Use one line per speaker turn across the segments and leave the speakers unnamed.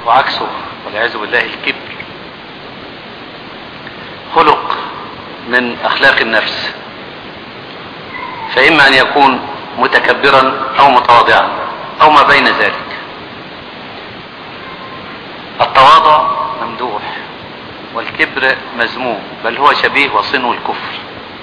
وعكسه والعياذ بالله الكبر خلق من اخلاق النفس فاما ان يكون متكبرا او متواضعا او ما بين ذلك التواضع ممدوح والكبر مذموم بل هو شبيه وصنو الكفر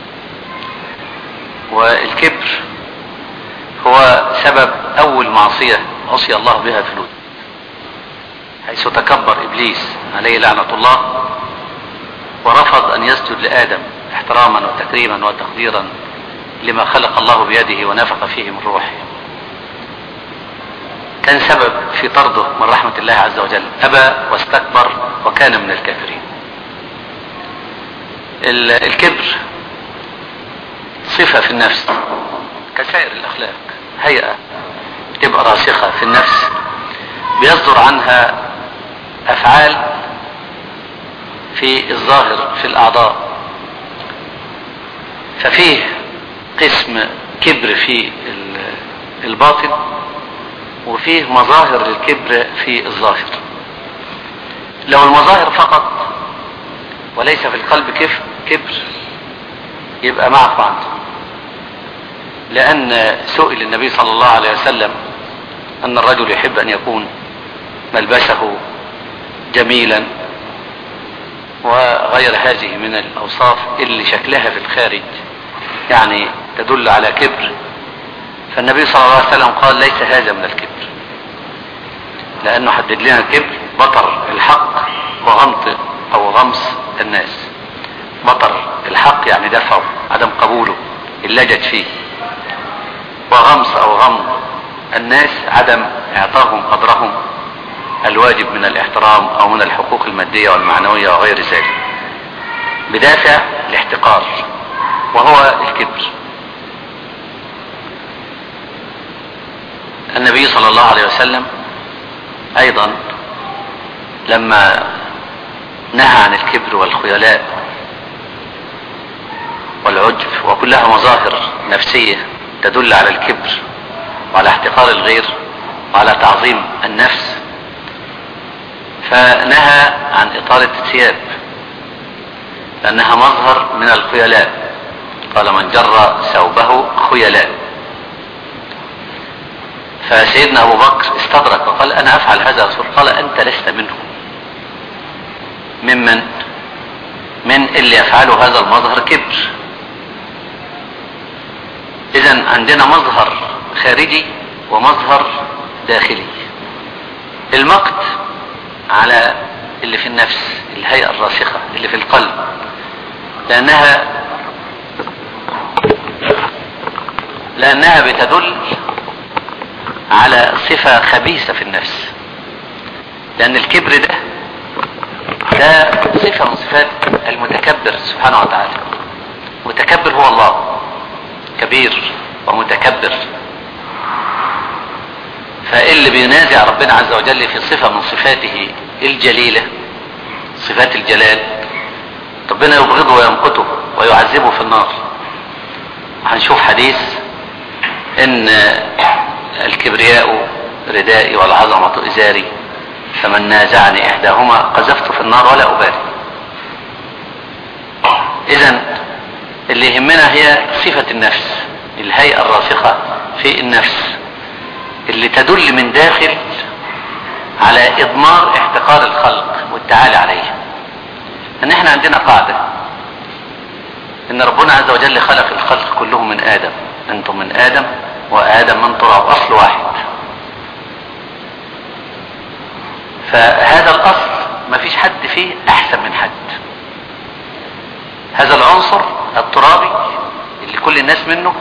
والكبر هو سبب اول معصية عصي الله بها في الوجود حيث تكبر ابليس عليه لعنة الله ورفض ان يسجد لادم احتراما وتكريما وتقديرا لما خلق الله بيده ونفخ فيه من روحه كان سبب في طرده من رحمة الله عز وجل ابى واستكبر وكان من الكافرين الكبر صفة في النفس كسائر الاخلاق هيئة تبقى راسخة في النفس بيصدر عنها افعال في الظاهر في الاعضاء ففيه قسم كبر في الباطن وفيه مظاهر للكبر في الظاهر لو المظاهر فقط وليس في القلب كف كبر يبقى معفو عنه لأن سئل النبي صلى الله عليه وسلم أن الرجل يحب أن يكون ملبسه جميلا وغير هذه من الأوصاف اللي شكلها في الخارج يعني تدل على كبر فالنبي صلى الله عليه وسلم قال ليس هذا من الكبر لأنه حدد لنا الكبر بطر الحق وغمط أو غمص الناس بطر الحق يعني دفعه عدم قبوله اللجج فيه وغمص أو غمض الناس عدم إعطاهم قدرهم الواجب من الاحترام او من الحقوق المادية والمعنوية وغير ذلك بدافع الاحتقار وهو الكبر النبي صلى الله عليه وسلم ايضا لما نهى عن الكبر والخيلاء والعجب وكلها مظاهر نفسية تدل على الكبر وعلى احتقار الغير وعلى تعظيم النفس فنهى عن إطالة الثياب لأنها مظهر من الخيلاء قال من جر ثوبه خيلاء فسيدنا أبو بكر استدرك وقال أنا أفعل هذا رسول قال أنت لست منهم ممن من اللي يفعله هذا المظهر كبر إذا عندنا مظهر خارجي ومظهر داخلي المقت على اللي في النفس الهيئة الراسخة اللي في القلب لأنها لأنها بتدل على صفة خبيثة في النفس لأن الكبر ده ده صفة من صفات المتكبر سبحانه وتعالى متكبر هو الله كبير ومتكبر فاللي بينازع ربنا عز وجل في صفة من صفاته الجليلة صفات الجلال ربنا يبغضه ويمقته ويعذبه في النار هنشوف حديث ان الكبرياء ردائي والعظمة ازاري فمن نازعني احداهما قذفت في النار ولا ابالي اذا اللي يهمنا هي صفة النفس الهيئة الراسخة في النفس اللي تدل من داخل على اضمار احتقار الخلق والتعالي عليه ان احنا عندنا قاعدة ان ربنا عز وجل خلق الخلق كلهم من ادم انتم من ادم وادم من تراب اصل واحد فهذا الاصل ما فيش حد فيه احسن من حد هذا العنصر الترابي اللي كل الناس منه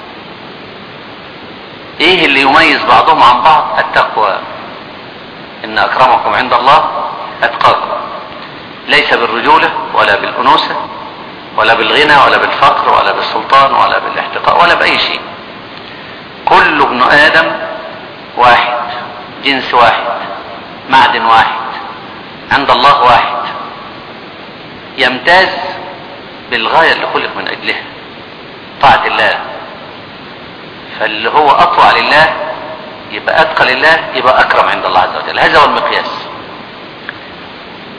ايه اللي يميز بعضهم عن بعض التقوى ان اكرمكم عند الله اتقاكم ليس بالرجولة ولا بالانوثة ولا بالغنى ولا بالفقر ولا بالسلطان ولا بالاحتقار ولا باي شيء كل ابن ادم واحد جنس واحد معدن واحد عند الله واحد يمتاز بالغاية اللي خلق من اجلها طاعة الله فاللي هو اطوع لله يبقى اتقى لله يبقى اكرم عند الله عز وجل هذا هو المقياس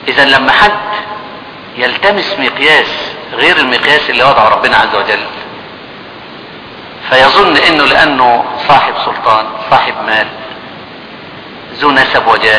اذا لما حد يلتمس مقياس غير المقياس اللي وضعه ربنا عز وجل فيظن انه لانه صاحب سلطان صاحب مال ذو نسب وجاه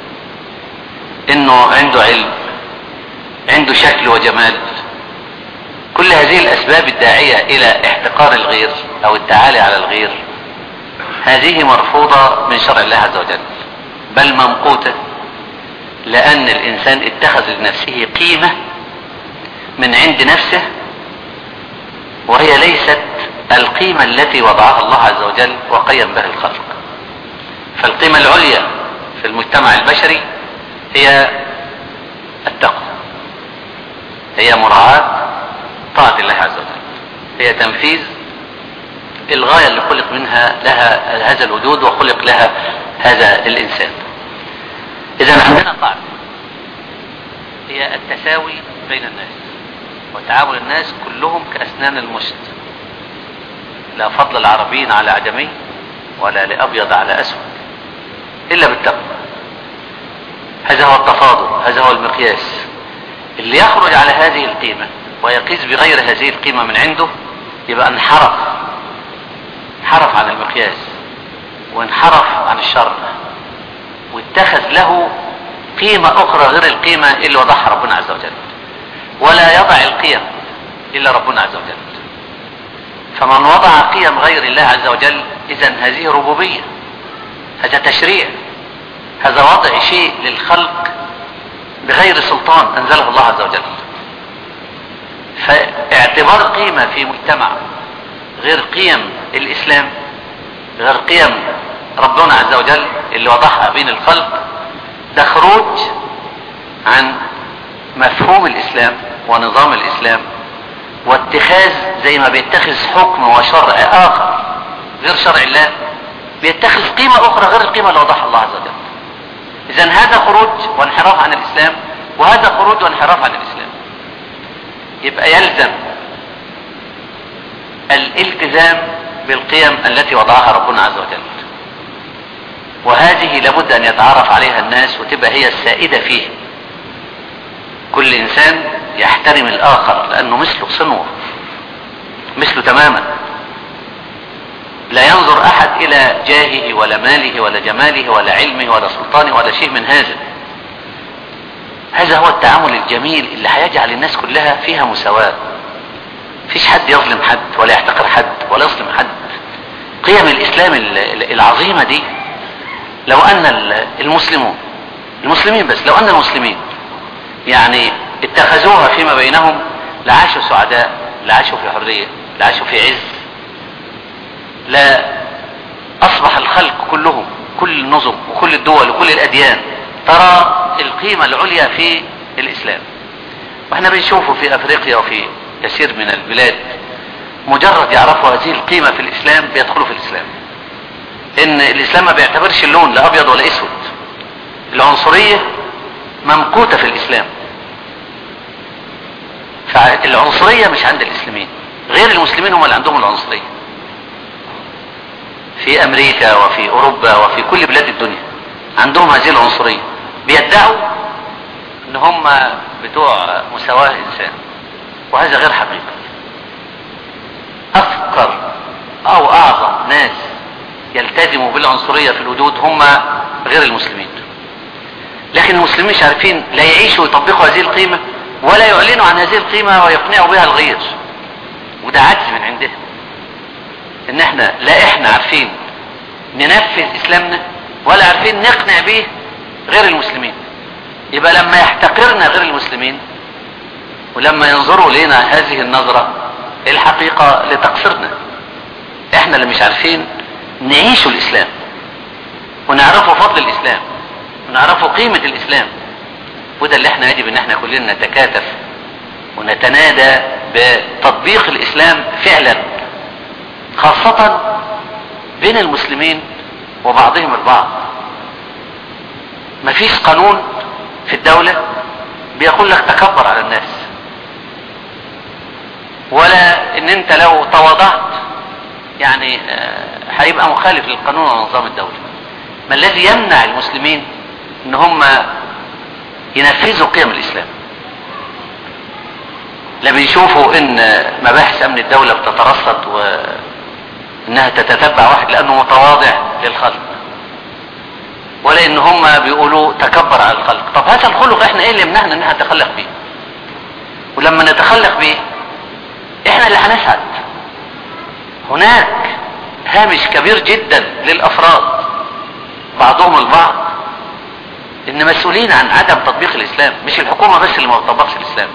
انه عنده علم عنده شكل وجمال كل هذه الاسباب الداعية الى احتقار الغير او التعالي على الغير هذه مرفوضة من شرع الله عز وجل بل ممقوتة لان الانسان اتخذ لنفسه قيمة من عند نفسه وهي ليست القيمة التي وضعها الله عز وجل وقيم بها الخلق فالقيمة العليا في المجتمع البشري هي التقوى هي مراعاة طاعة الله عز وجل هي تنفيذ الغاية اللي خلق منها لها هذا الوجود وخلق لها هذا الإنسان إذا عندنا قاعدة هي التساوي بين الناس وتعامل الناس كلهم كأسنان المشط لا فضل العربيين على أعجمي ولا لأبيض على أسود إلا بالتقوى هذا هو التفاضل هذا هو المقياس اللي يخرج على هذه القيمة ويقيس بغير هذه القيمة من عنده يبقى انحرف انحرف عن المقياس وانحرف عن الشرع واتخذ له قيمة أخرى غير القيمة اللي وضعها ربنا عز وجل ولا يضع القيم إلا ربنا عز وجل فمن وضع قيم غير الله عز وجل إذا هذه ربوبية هذا تشريع هذا وضع شيء للخلق بغير سلطان أنزله الله عز وجل فاعتبار قيمة في مجتمع غير قيم الإسلام غير قيم ربنا عز وجل اللي وضعها بين الخلق ده خروج عن مفهوم الإسلام ونظام الإسلام واتخاذ زي ما بيتخذ حكم وشرع آخر غير شرع الله بيتخذ قيمة أخرى غير القيمة اللي وضعها الله عز وجل إذا هذا خروج وانحراف عن الإسلام وهذا خروج وانحراف عن الإسلام يبقى يلزم الالتزام بالقيم التي وضعها ربنا عز وجل وهذه لابد أن يتعرف عليها الناس وتبقى هي السائدة فيه كل إنسان يحترم الآخر لأنه مثله صنوه مثله تماما لا ينظر أحد إلى جاهه ولا ماله ولا جماله ولا علمه ولا سلطانه ولا شيء من هذا هذا هو التعامل الجميل اللي هيجعل الناس كلها فيها مساواة فيش حد يظلم حد ولا يحتقر حد ولا يظلم حد قيم الإسلام العظيمة دي لو أن المسلمون المسلمين بس لو أن المسلمين يعني اتخذوها فيما بينهم لعاشوا سعداء لعاشوا في حرية لعاشوا في عز لا أصبح الخلق كلهم كل النظم وكل الدول وكل الأديان ترى القيمة العليا في الإسلام واحنا بنشوفه في أفريقيا وفي كثير من البلاد مجرد يعرفوا هذه القيمة في الإسلام بيدخلوا في الإسلام إن الإسلام ما بيعتبرش اللون لا أبيض ولا أسود العنصرية ممقوتة في الإسلام فالعنصرية مش عند الإسلامين غير المسلمين هم اللي عندهم العنصرية في أمريكا وفي أوروبا وفي كل بلاد الدنيا عندهم هذه العنصرية بيدعوا ان هم بتوع مساواة انسان وهذا غير حقيقي افكر او اعظم ناس يلتزموا بالعنصرية في الوجود هم غير المسلمين لكن المسلمين مش عارفين لا يعيشوا ويطبقوا هذه القيمة ولا يعلنوا عن هذه القيمة ويقنعوا بها الغير وده عجز من عندهم ان احنا لا احنا عارفين ننفذ اسلامنا ولا عارفين نقنع به غير المسلمين يبقى لما يحتقرنا غير المسلمين ولما ينظروا لنا هذه النظرة الحقيقة لتقصيرنا احنا اللي مش عارفين نعيشوا الاسلام ونعرفوا فضل الاسلام ونعرفوا قيمة الاسلام وده اللي احنا يجب ان احنا كلنا نتكاتف ونتنادى بتطبيق الاسلام فعلا خاصة بين المسلمين وبعضهم البعض مفيش قانون في الدولة بيقول لك تكبر على الناس ولا ان انت لو تواضعت يعني هيبقى مخالف للقانون ونظام الدولة ما الذي يمنع المسلمين ان هم ينفذوا قيم الاسلام لا بيشوفوا ان مباحث امن الدولة بتترصد وانها تتتبع واحد لانه متواضع للخلق ولا ان هم بيقولوا تكبر على الخلق طب هذا الخلق احنا ايه اللي يمنعنا ان احنا نتخلق بيه ولما نتخلق بيه احنا اللي هنسعد هناك هامش كبير جدا للافراد بعضهم البعض ان مسؤولين عن عدم تطبيق الاسلام مش الحكومة بس اللي ما بتطبقش الاسلام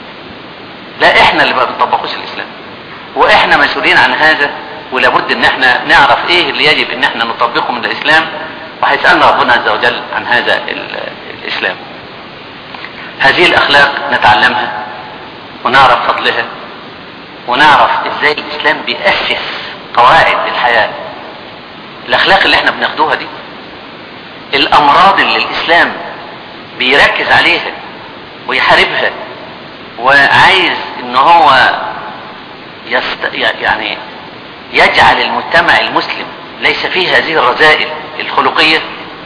لا احنا اللي ما بنطبقوش الاسلام واحنا مسؤولين عن هذا ولابد ان احنا نعرف ايه اللي يجب ان احنا نطبقه من الاسلام وهيسألنا ربنا عز وجل عن هذا الاسلام هذه الاخلاق نتعلمها ونعرف فضلها ونعرف ازاي الاسلام بيأسس قواعد الحياة الاخلاق اللي احنا بناخدوها دي الامراض اللي الاسلام بيركز عليها ويحاربها وعايز ان هو يست... يعني يجعل المجتمع المسلم ليس فيه هذه الرذائل الخلقية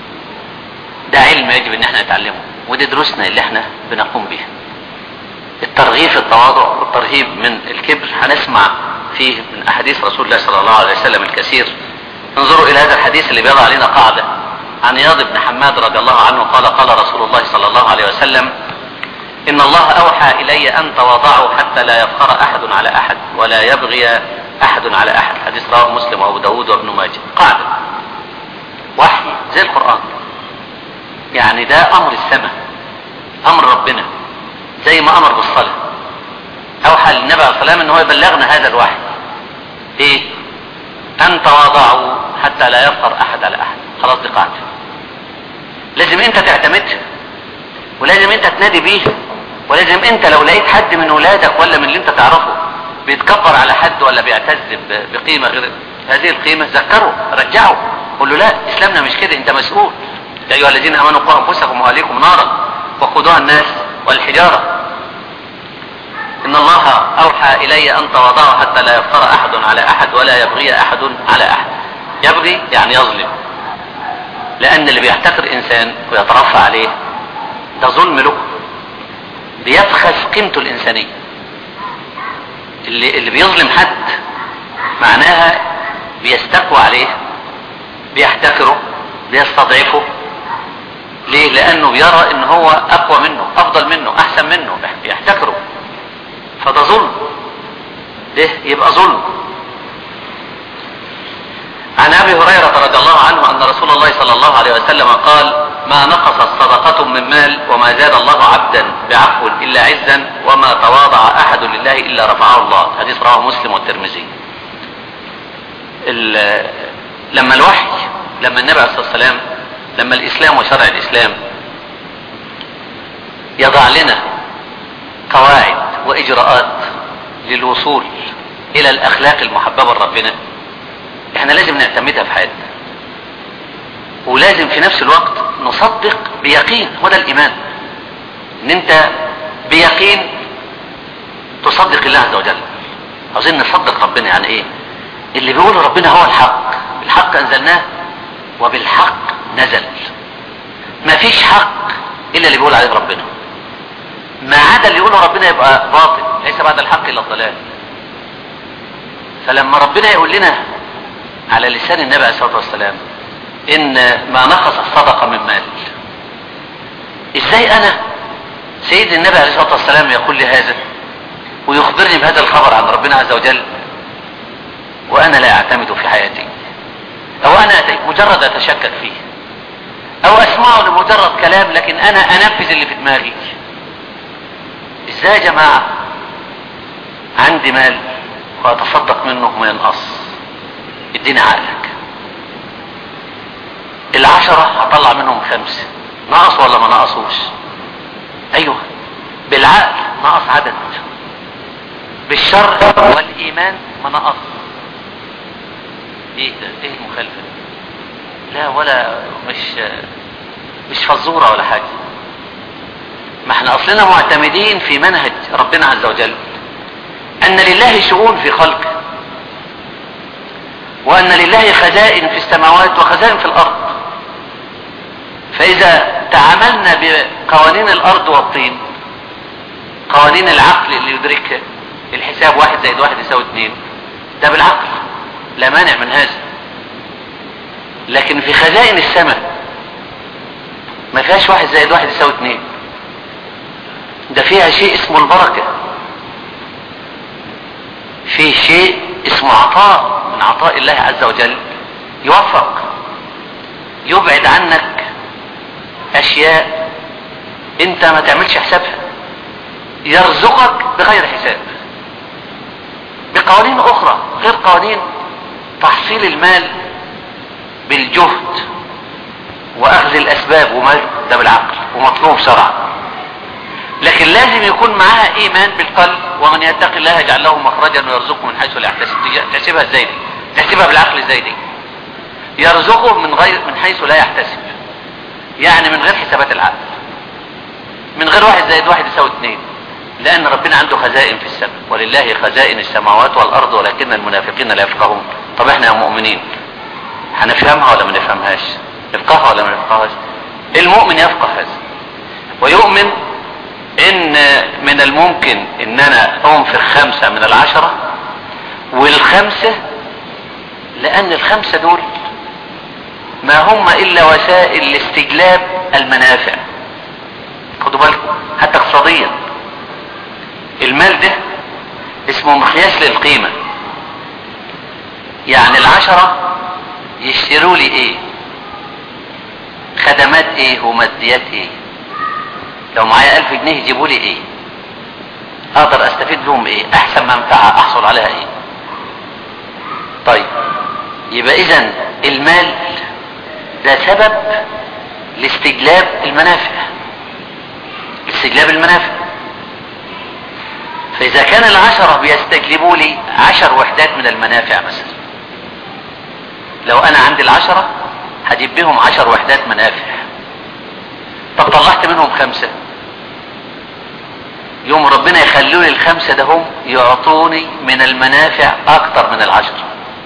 ده علم يجب ان احنا نتعلمه ودي دروسنا اللي احنا بنقوم بها الترغيب في التواضع والترهيب من الكبر هنسمع فيه من احاديث رسول الله صلى الله عليه وسلم الكثير انظروا الى هذا الحديث اللي بيضع علينا قاعدة عن اياض بن حماد رضي الله عنه قال قال رسول الله صلى الله عليه وسلم ان الله اوحى الي ان تواضعوا حتى لا يفخر احد على احد ولا يبغي احد على احد حديث رواه مسلم وابو داود وابن ماجه قاعدة وحي زي القرآن يعني ده امر السماء امر ربنا زي ما امر بالصلاة اوحى للنبي عليه الصلاة والسلام ان هو يبلغنا هذا الوحي ايه ان تواضعوا حتى لا يفخر احد على احد خلاص دي قاعدة لازم انت تعتمدها ولازم انت تنادي بيها ولازم انت لو لقيت حد من ولادك ولا من اللي انت تعرفه بيتكبر على حد ولا بيعتز بقيمة غير هذه القيمة ذكره رجعه قول له لا اسلامنا مش كده انت مسؤول يا ايها الذين امنوا قوا انفسكم واهليكم نارا وقودها الناس والحجارة ان الله اوحى الي ان تواضعوا حتى لا يفخر احد على احد ولا يبغي احد على احد يبغي يعني يظلم لان اللي بيحتقر انسان ويترفع عليه ده ظلم له بيبخس قيمته الانسانية اللي, اللي بيظلم حد معناها بيستقوى عليه بيحتقره بيستضعفه ليه لانه بيرى ان هو اقوى منه افضل منه احسن منه بيحتقره فده ظلم ده يبقى ظلم عن ابي هريرة رضي الله عنه ان رسول الله صلى الله عليه وسلم قال ما نقصت صدقة من مال وما زاد الله عبدا بعفو الا عزا وما تواضع احد لله الا رفعه الله حديث رواه مسلم والترمذي لما الوحي لما النبي عليه الصلاة والسلام لما الاسلام وشرع الاسلام يضع لنا قواعد واجراءات للوصول الى الاخلاق المحببة لربنا احنا لازم نعتمدها في حياتنا ولازم في نفس الوقت نصدق بيقين وده الايمان ان انت بيقين تصدق الله عز وجل عاوزين نصدق ربنا يعني ايه اللي بيقول ربنا هو الحق الحق انزلناه وبالحق نزل ما فيش حق الا اللي بيقول عليه ربنا ما عدا اللي يقوله ربنا يبقى باطل ليس بعد الحق الا الضلال فلما ربنا يقول لنا على لسان النبي عليه الصلاه والسلام ان ما نقص الصدقه من مال ازاي انا سيد النبي عليه الصلاه والسلام يقول لي هذا ويخبرني بهذا الخبر عن ربنا عز وجل وانا لا اعتمد في حياتي او انا مجرد اتشكك فيه او اسمعه لمجرد كلام لكن انا انفذ اللي في دماغي ازاي يا جماعة عندي مال واتصدق منه ما ينقص اديني عقلك العشرة هطلع منهم خمسة نقص ولا ما نقصوش ايوه بالعقل نقص عدد بالشر والايمان ما نقص ايه ده ايه المخالفة لا ولا مش مش فزورة ولا حاجة ما احنا اصلنا معتمدين في منهج ربنا عز وجل ان لله شؤون في خلقه وان لله خزائن في السماوات وخزائن في الارض فاذا تعاملنا قوانين الارض والطين قوانين العقل اللي يدركها الحساب واحد زائد واحد يساوي اتنين ده بالعقل لا مانع من هذا لكن في خزائن السماء ما فيهاش واحد زائد واحد يساوي اتنين ده فيها شيء اسمه البركة في شيء اسمه عطاء من عطاء الله عز وجل يوفق يبعد عنك اشياء انت ما تعملش حسابها يرزقك بغير حساب بقوانين اخرى غير قوانين تحصيل المال بالجهد واخذ الاسباب وما ده بالعقل ومطلوب شرعا لكن لازم يكون معاها ايمان بالقلب ومن يتقي الله يجعل له مخرجا ويرزقه من حيث لا يحتسب تحسبها ازاي دي تحسبها بالعقل ازاي دي يرزقه من غير من حيث لا يحتسب يعني من غير حسابات العقل من غير واحد زائد واحد يساوي اتنين لان ربنا عنده خزائن في السماء ولله خزائن السماوات والارض ولكن المنافقين لا يفقهون طب احنا يا مؤمنين هنفهمها ولا ما نفهمهاش نفقهها ولا ما نفقهاش المؤمن يفقه هذا ويؤمن ان من الممكن ان انا انفق خمسة من العشرة والخمسة لان الخمسة دول ما هم الا وسائل لاستجلاب المنافع خدوا بالكم حتى اقتصاديا المال ده اسمه مقياس للقيمة يعني العشرة يشتروا لي ايه خدمات ايه وماديات ايه لو معايا الف جنيه يجيبوا لي ايه اقدر استفيد بهم ايه احسن منفعة احصل عليها ايه طيب يبقى اذا المال ده سبب لاستجلاب المنافع لاستجلاب المنافع فاذا كان العشرة بيستجلبوا لي عشر وحدات من المنافع مثلا لو انا عندي العشرة هجيب بهم عشر وحدات منافع طب طلعت منهم خمسة يوم ربنا يخلوا لي الخمسة ده هم يعطوني من المنافع اكتر من العشرة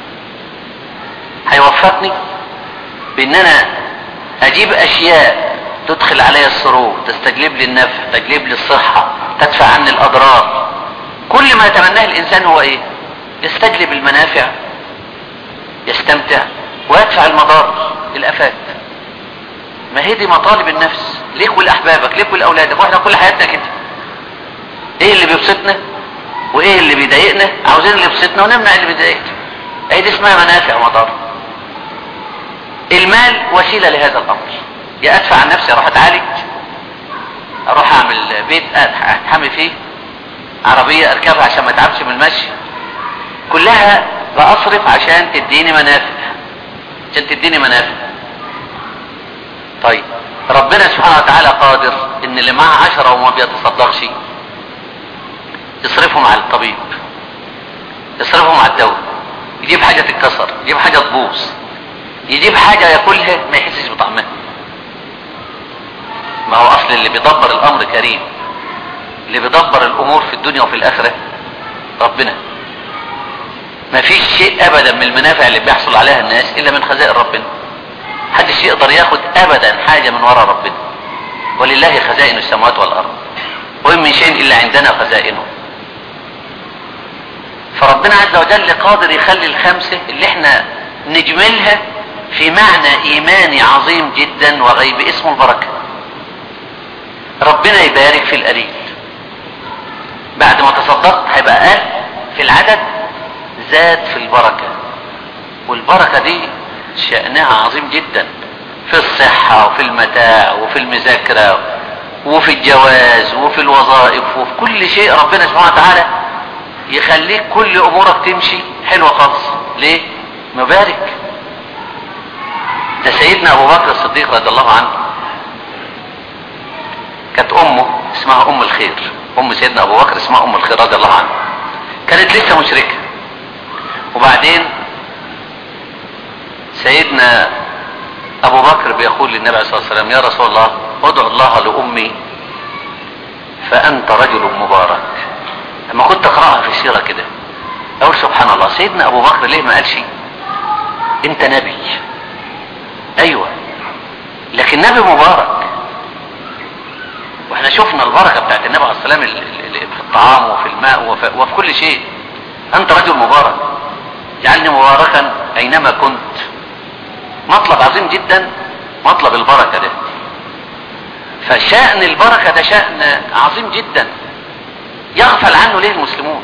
هيوفقني بان انا اجيب اشياء تدخل علي السرور تستجلب لي النفع تجلب لي الصحة تدفع عني الاضرار كل ما يتمناه الانسان هو ايه يستجلب المنافع يستمتع ويدفع المضار الافات ما هي دي مطالب النفس ليك ولاحبابك ليك ولاولادك واحنا كل حياتنا كده ايه اللي بيبسطنا وايه اللي بيضايقنا عاوزين اللي يبسطنا ونمنع اللي بيضايقنا ايه دي اسمها منافع ومضار المال وسيله لهذا الامر يا ادفع عن نفسي اروح اتعالج اروح اعمل بيت اتحمي فيه عربيه اركبها عشان ما اتعبش من المشي كلها بأصرف عشان تديني منافع عشان تديني منافع طيب ربنا سبحانه وتعالى قادر ان اللي معاه عشرة وما بيتصدقش يصرفهم على الطبيب يصرفهم على الدواء يجيب حاجة تتكسر يجيب حاجة تبوظ يجيب حاجة ياكلها ما يحسش بطعمها ما هو اصل اللي بيدبر الامر كريم اللي بيدبر الامور في الدنيا وفي الاخرة ربنا ما فيش شيء ابدا من المنافع اللي بيحصل عليها الناس الا من خزائن ربنا محدش يقدر ياخد ابدا حاجة من وراء ربنا ولله خزائن السماوات والارض وان من شيء الا عندنا خزائنه فربنا عز وجل قادر يخلي الخمسة اللي احنا نجملها في معنى ايماني عظيم جدا وغيب اسمه البركة ربنا يبارك في القليل بعد ما تصدقت هيبقى قل في العدد زاد في البركة والبركة دي شأنها عظيم جدا في الصحة وفي المتاع وفي المذاكرة وفي الجواز وفي الوظائف وفي كل شيء ربنا سبحانه وتعالى يخليك كل امورك تمشي حلوة خالص ليه مبارك ده سيدنا ابو بكر الصديق رضي الله عنه كانت امه اسمها ام الخير ام سيدنا ابو بكر اسمها ام الخير رضي الله عنه كانت لسه مشركة وبعدين سيدنا ابو بكر بيقول للنبي عليه الصلاة والسلام يا رسول الله ادعو الله لامي فانت رجل مبارك لما كنت اقراها في السيرة كده اقول سبحان الله سيدنا ابو بكر ليه ما قالش انت نبي ايوه لكن نبي مبارك واحنا شفنا البركة بتاعت النبي عليه الصلاة والسلام في الطعام وفي الماء وفي, وفي كل شيء انت رجل مبارك جعلني مباركا اينما كنت مطلب عظيم جدا مطلب البركة ده فشأن البركة ده شأن عظيم جدا يغفل عنه ليه المسلمون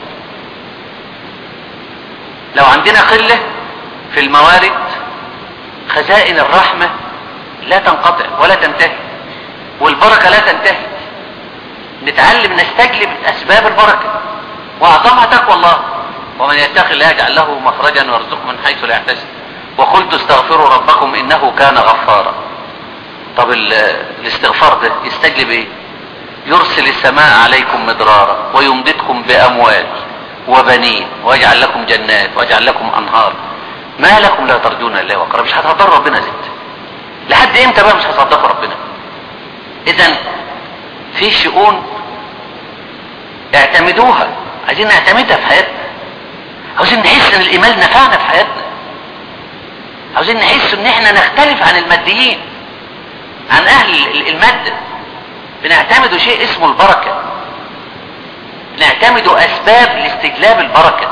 لو عندنا قلة في الموارد خزائن الرحمة لا تنقطع ولا تنتهي والبركة لا تنتهي نتعلم نستجلب اسباب البركة واعظمها تقوى الله ومن يتقي الله يجعل له مخرجا ويرزقه من حيث لا يحتسب وقلت استغفروا ربكم انه كان غفارا طب الاستغفار ده يستجلب ايه يرسل السماء عليكم مدرارا ويمددكم باموال وبنين ويجعل لكم جنات ويجعل لكم انهار ما لكم لا ترجون الله وقرا مش هتصدقوا ربنا زد لحد امتى بقى مش هتصدقوا ربنا اذا في شؤون اعتمدوها عايزين نعتمدها في حياتنا عاوزين نحس ان الايمان نفعنا في حياتنا عاوزين نحس ان احنا نختلف عن الماديين عن اهل المادة بنعتمدوا شيء اسمه البركة نعتمدوا اسباب لاستجلاب البركة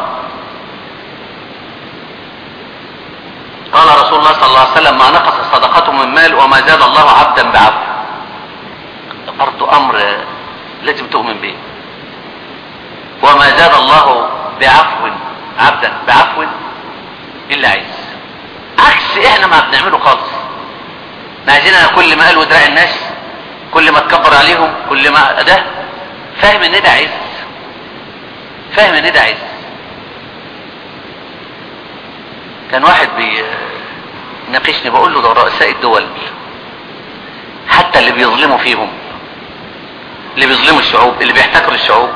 قال رسول الله صلى الله عليه وسلم ما نقص صدقته من مال وما زاد الله عبدا بعفو برضو امر لازم تؤمن به وما زاد الله بعفو عبدا بعفو الا عز عكس احنا ما بنعمله خالص ما عايزيننا كل ما قالوا دراع الناس كل ما تكبر عليهم كل ما ده فاهم ان ده عز فاهم ان ده عز كان واحد بيناقشني بقول له ده رؤساء الدول حتى اللي بيظلموا فيهم اللي بيظلموا الشعوب اللي بيحتكروا الشعوب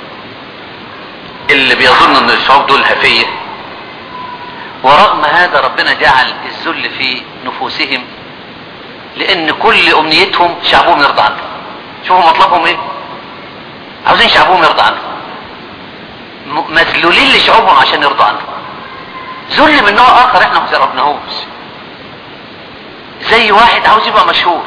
اللي بيظن ان الشعوب دول هفيه ورغم هذا ربنا جعل الذل في نفوسهم لان كل امنيتهم شعبهم يرضى عنهم شوفوا مطلبهم ايه عاوزين شعبهم يرضى عنهم مذلولين لشعوبهم عشان يرضى عنهم ذل من نوع اخر احنا ما جربناهوش زي واحد عاوز يبقى مشهور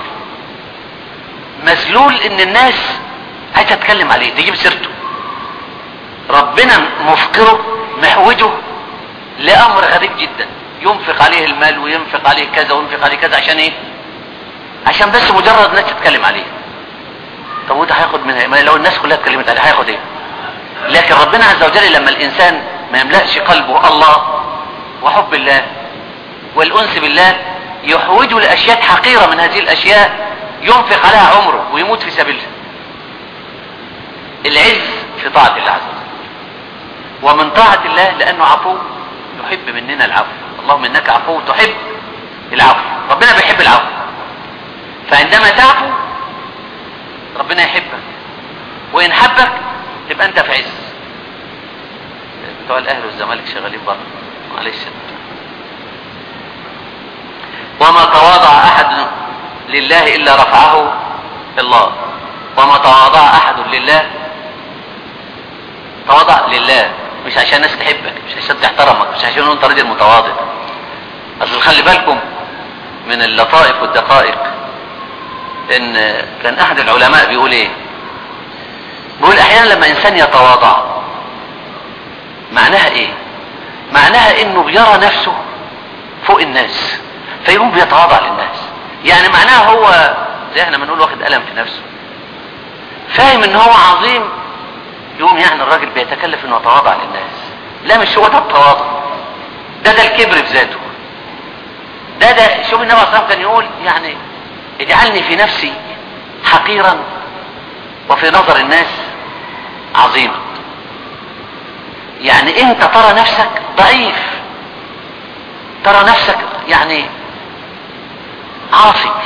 مذلول ان الناس عايزه تتكلم عليه تجيب سيرته ربنا مفقره محوجه لامر غريب جدا ينفق عليه المال وينفق عليه كذا وينفق عليه كذا عشان ايه عشان بس مجرد ناس تتكلم عليه طب وده هياخد منها ما لو الناس كلها اتكلمت عليه هياخد ايه لكن ربنا عز وجل لما الانسان ما يملأش قلبه الله وحب الله والانس بالله يحوجه لاشياء حقيرة من هذه الاشياء ينفق عليها عمره ويموت في سبيلها العز في طاعة الله عز وجل ومن طاعة الله لانه عفو يحب مننا العفو اللهم انك عفو تحب العفو ربنا بيحب العفو فعندما تعفو ربنا يحبك وان حبك تبقى انت في عز بتوع الاهلي والزمالك شغالين بره معلش وما تواضع احد لله الا رفعه الله وما تواضع احد لله تواضع لله مش عشان الناس تحبك مش عشان تحترمك مش عشان انت راجل متواضع اصل خلي بالكم من اللطائف والدقائق ان كان احد العلماء بيقول ايه بيقول احيانا لما انسان يتواضع معناها ايه معناها انه بيرى نفسه فوق الناس فيقوم بيتواضع للناس يعني معناها هو زي احنا بنقول واخد قلم في نفسه فاهم ان هو عظيم يقوم يعني الراجل بيتكلف انه يتواضع للناس لا مش هو ده التواضع ده ده الكبر في ذاته ده ده شوف النبي صلى الله عليه وسلم كان يقول يعني اجعلني في نفسي حقيرا وفي نظر الناس عظيما يعني انت ترى نفسك ضعيف ترى نفسك يعني عاصي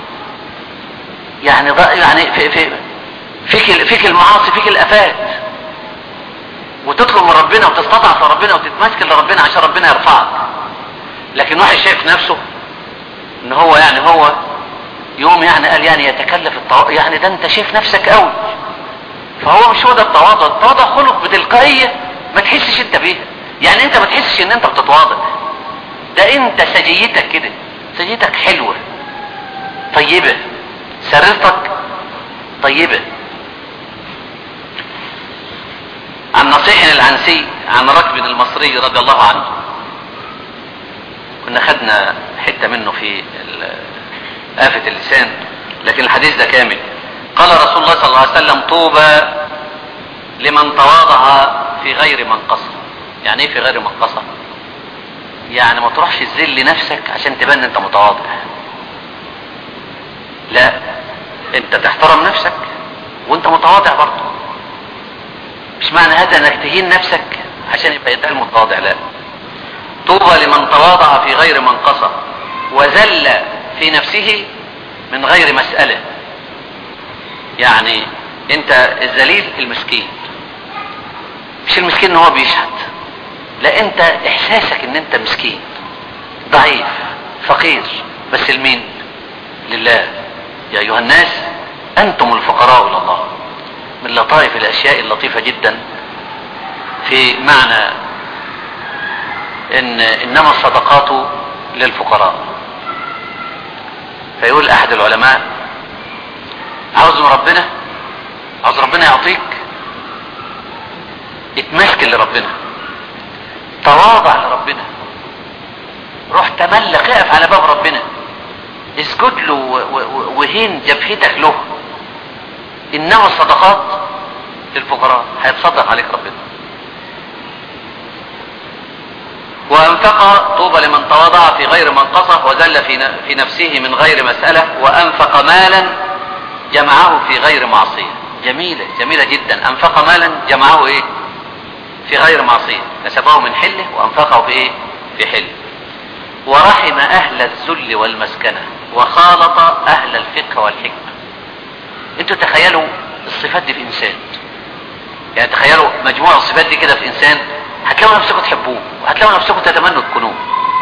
يعني ض... يعني في في فيك فيك المعاصي فيك الافات وتطلب من ربنا وتستضعف ربنا وتتمسك لربنا عشان ربنا يرفعك لكن واحد شايف نفسه ان هو يعني هو يوم يعني قال يعني يتكلف الطو... يعني ده انت شايف نفسك قوي فهو مش هو ده التواضع التواضع خلق بتلقائيه ما تحسش انت بيها يعني انت ما تحسش ان انت بتتواضع ده انت سجيتك كده سجيتك حلوة طيبة سريرتك طيبة عن نصيح العنسي عن ركب المصري رضي الله عنه كنا خدنا حتة منه في آفة اللسان لكن الحديث ده كامل قال رسول الله صلى الله عليه وسلم طوبى لمن تواضع في غير منقصة يعني ايه في غير منقصة يعني ما تروحش تذل نفسك عشان تبان انت متواضع لا انت تحترم نفسك وانت متواضع برضه مش معنى هذا انك تهين نفسك عشان يبقى يتقال متواضع لا طوبى لمن تواضع في غير منقصة وذل في نفسه من غير مسألة يعني انت الذليل المسكين مش المسكين ان هو بيشهد لا انت احساسك ان انت مسكين ضعيف فقير بس لمين لله يا ايها الناس انتم الفقراء الى الله من لطائف الاشياء اللطيفة جدا في معنى ان انما الصدقات للفقراء فيقول احد العلماء عاوز من ربنا عاوز ربنا يعطيك اتمسك لربنا تواضع لربنا روح تملق اقف على باب ربنا اسجد له وهين جبهتك له انما الصدقات للفقراء هيتصدق عليك ربنا وانفق طوبى لمن تواضع في غير منقصة وذل في في نفسه من غير مسألة وانفق مالا جمعه في غير معصية جميلة جميلة جدا انفق مالا جمعه ايه في غير معصية كسبه من حله وانفقه في ايه في حله ورحم اهل الذل والمسكنة وخالط اهل الفقه والحكمة انتوا تخيلوا الصفات دي في انسان يعني تخيلوا مجموعة الصفات دي كده في انسان هتلاقوا نفسكم تحبوه وهتلاقوا نفسكم تتمنوا تكونوه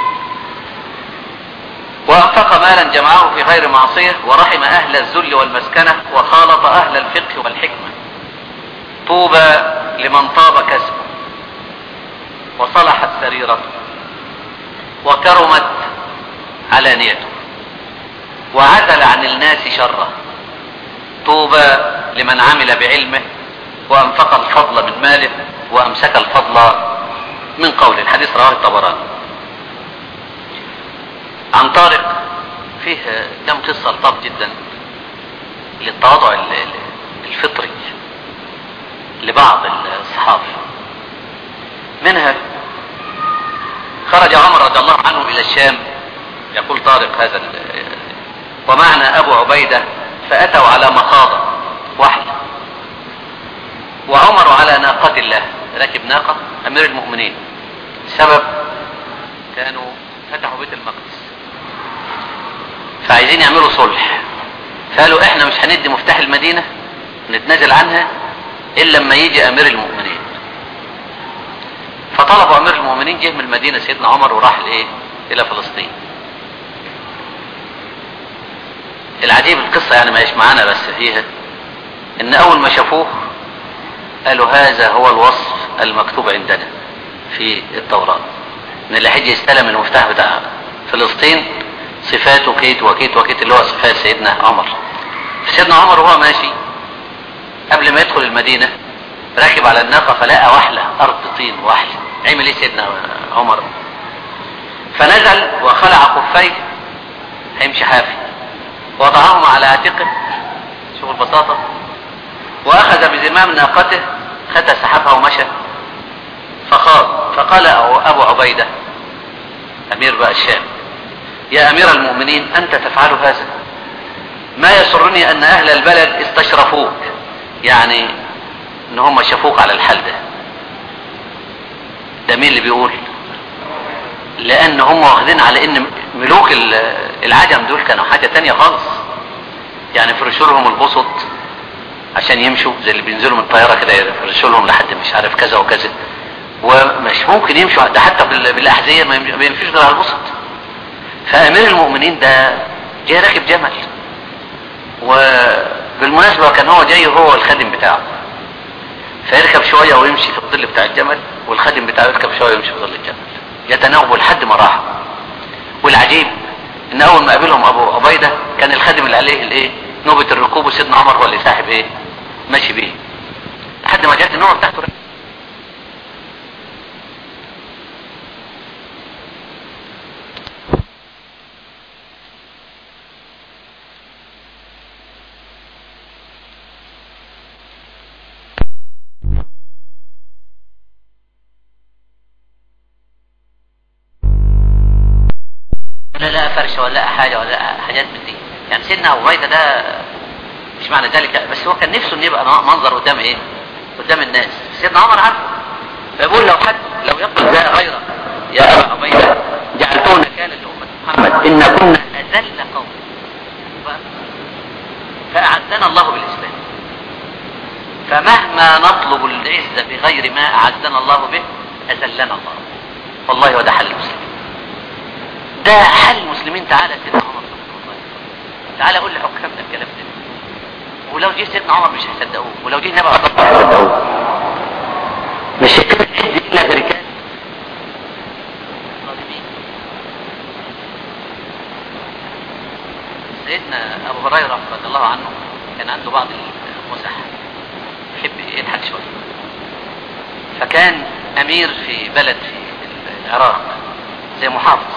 وانفق مالا جمعه في غير معصية ورحم اهل الذل والمسكنة وخالط اهل الفقه والحكمة طوبى لمن طاب كسبه وصلحت سريرته وكرمت علانيته وعزل عن الناس شره طوبى لمن عمل بعلمه وانفق الفضل من ماله وامسك الفضل من قوله الحديث رواه الطبراني عن طارق فيه كم قصة لطف جدا للتواضع الفطري لبعض الصحابة منها خرج عمر رضي الله عنه الى الشام يقول طارق هذا ومعنا ابو عبيدة فاتوا على مخاضة واحدة وعمر على ناقة الله راكب ناقة امير المؤمنين سبب كانوا فتحوا بيت المقدس فعايزين يعملوا صلح فقالوا احنا مش هندي مفتاح المدينة نتنازل عنها الا لما يجي امير المؤمنين فطلبوا امير المؤمنين جه من المدينة سيدنا عمر وراح لايه الى فلسطين العجيب القصة يعني ما معانا بس فيها ان اول ما شافوه قالوا هذا هو الوصف المكتوب عندنا في التوراة ان اللي هيجي يستلم المفتاح بتاع فلسطين صفاته كيت وكيت وكيت اللي هو صفات سيدنا عمر فسيدنا عمر وهو ماشي قبل ما يدخل المدينة راكب على الناقة فلقى وحلة أرض طين وحلة عمل ايه سيدنا عمر فنزل وخلع خفيه هيمشي حافي وضعهما على عاتقه شوف البساطة واخذ بزمام ناقته خدها سحبها ومشى فقال فقال ابو عبيدة امير بقى الشام يا امير المؤمنين انت تفعل هذا ما يسرني ان اهل البلد استشرفوك يعني ان هم شافوك على الحال ده ده مين اللي بيقول لان هم واخدين على ان ملوك العجم دول كانوا حاجة تانية خالص يعني فرشوا لهم البسط عشان يمشوا زي اللي بينزلوا من الطيارة كده يفرشوا لهم لحد مش عارف كذا وكذا ومش ممكن يمشوا ده حتى بالاحذية ما يمشوش غير على البسط فامير المؤمنين ده جاي راكب جمل وبالمناسبة كان هو جاي هو الخادم بتاعه فيركب شوية ويمشي في الظل بتاع الجمل والخادم بتاعه يركب شوية ويمشي في ظل الجمل يتناوبوا لحد ما راحوا والعجيب ان اول ما قابلهم ابو عبيدة كان الخادم اللي عليه الايه نوبة الركوب وسيدنا عمر هو اللي ساحب ايه ماشي بيه لحد ما جت النوبة بتاعته لا لا فرشة ولا حاجة ولا حاجات من دي يعني سيدنا أبو بيدة ده مش معنى ذلك بس هو كان نفسه ان يبقى منظر قدام ايه قدام الناس سيدنا عمر عارف فيقول لو حد لو يقبل ذا غيره يا ابا عبيده جعلتونا كان لامه محمد ان كنا اذل قوم فاعزنا الله بالاسلام فمهما نطلب العزه بغير ما اعزنا الله به اذلنا الله والله وده حل المسلمين ده حل المسلمين تعالى سيدنا عمر تعالى قول لحكامنا الكلام ده ولو جه سيدنا عمر مش هيصدقوه ولو جه نبي عبد الله هيصدقوه مش هيكون عز الا برجال سيدنا ابو هريره رضي الله عنه كان عنده بعض المزح يحب يضحك شويه فكان امير في بلد في العراق زي محافظ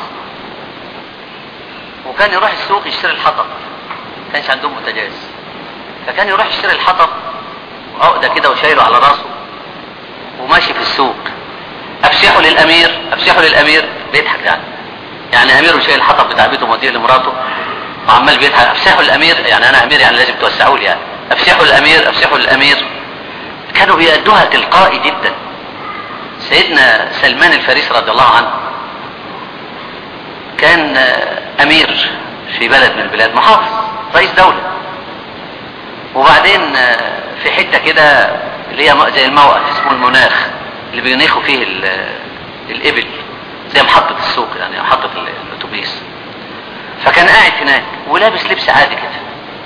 وكان يروح السوق يشتري الحطب كانش عندهم بوتاجاز فكان يروح يشتري الحطب وعقده كده وشايله على راسه وماشي في السوق افشحه للامير افشحه للامير بيضحك يعني يعني امير وشايل الحطب بتاع بيته موديه لمراته وعمال بيضحك افشحه للامير يعني انا امير يعني لازم توسعوا لي يعني افشحه للامير افشحه للامير كانوا بيأدوها تلقائي جدا سيدنا سلمان الفارسي رضي الله عنه كان امير في بلد من البلاد محافظ رئيس دولة وبعدين في حتة كده اللي هي زي الموقف اسمه المناخ اللي بينيخوا فيه الابل زي محطة السوق يعني محطة الاتوبيس فكان قاعد هناك ولابس لبس عادي كده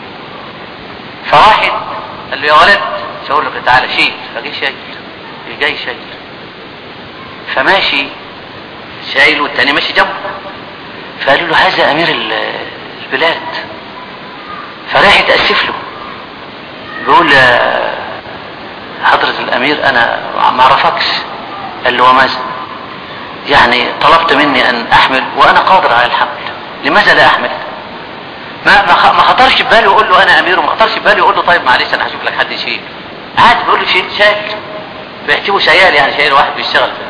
فواحد قال له يا ولد شاور له تعالى شيل فجه شايل جاي شايل فماشي شايل والتاني ماشي جنبه فقالوا له هذا امير البلاد فراح يتأسف له بيقول حضرة الامير انا ما اعرفكش قال له وماذا يعني طلبت مني ان احمل وانا قادر على الحمل لماذا لا احمل ما ما خطرش في بالي يقول له انا امير وما خطرش في بالي يقول له طيب معلش انا هشوف لك حد يشيل عادي بيقول له شيل شايل بيحسبه شيال يعني شايل واحد بيشتغل في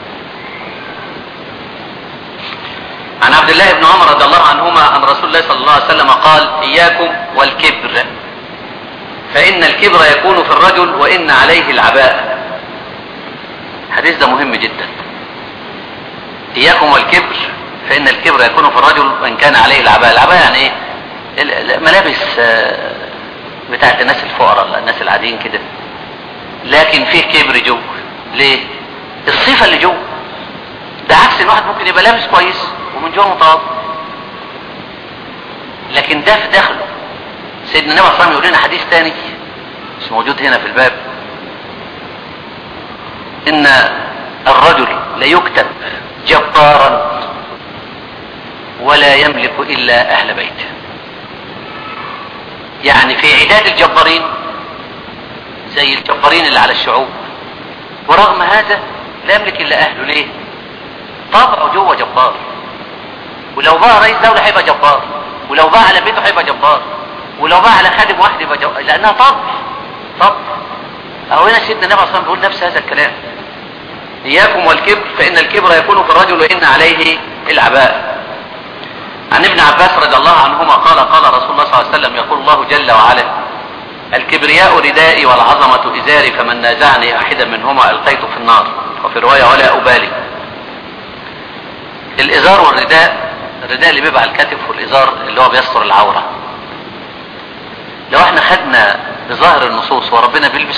عن عبد الله بن عمر رضي الله عنهما عن رسول الله صلى الله عليه وسلم قال اياكم والكبر فان الكبر يكون في الرجل وان عليه العباء الحديث ده مهم جدا اياكم والكبر فان الكبر يكون في الرجل وان كان عليه العباء العباء يعني ايه ملابس بتاعت الناس الفقراء الناس العاديين كده لكن فيه كبر جوه ليه الصفة اللي جوه ده عكس الواحد ممكن يبقى لابس كويس ومن جوه متواضع لكن ده في داخله سيدنا النبي صلى الله عليه وسلم يقول لنا حديث تاني مش موجود هنا في الباب ان الرجل ليكتب جبارا ولا يملك الا اهل بيته يعني في عداد الجبارين زي الجبارين اللي على الشعوب ورغم هذا لا يملك الا اهله ليه طبعه جوه جبار ولو بقى رئيس دولة هيبقى جبار ولو بقى على بيته هيبقى جبار ولو بقى على خادم واحد يبقى جبار لانها طبع طبع اهو هنا سيدنا النبي صلى الله عليه وسلم بيقول نفس هذا الكلام اياكم والكبر فان الكبر يكون في الرجل وان عليه العباء عن ابن عباس رضي الله عنهما قال قال رسول الله صلى الله عليه وسلم يقول الله جل وعلا الكبرياء ردائي والعظمة إزاري فمن نازعني أحدا منهما ألقيته في النار وفي رواية ولا أبالي الإزار والرداء الرداء اللي بيبقى على الكتف والإزار اللي هو بيستر العورة لو احنا خدنا بظاهر النصوص وربنا بيلبس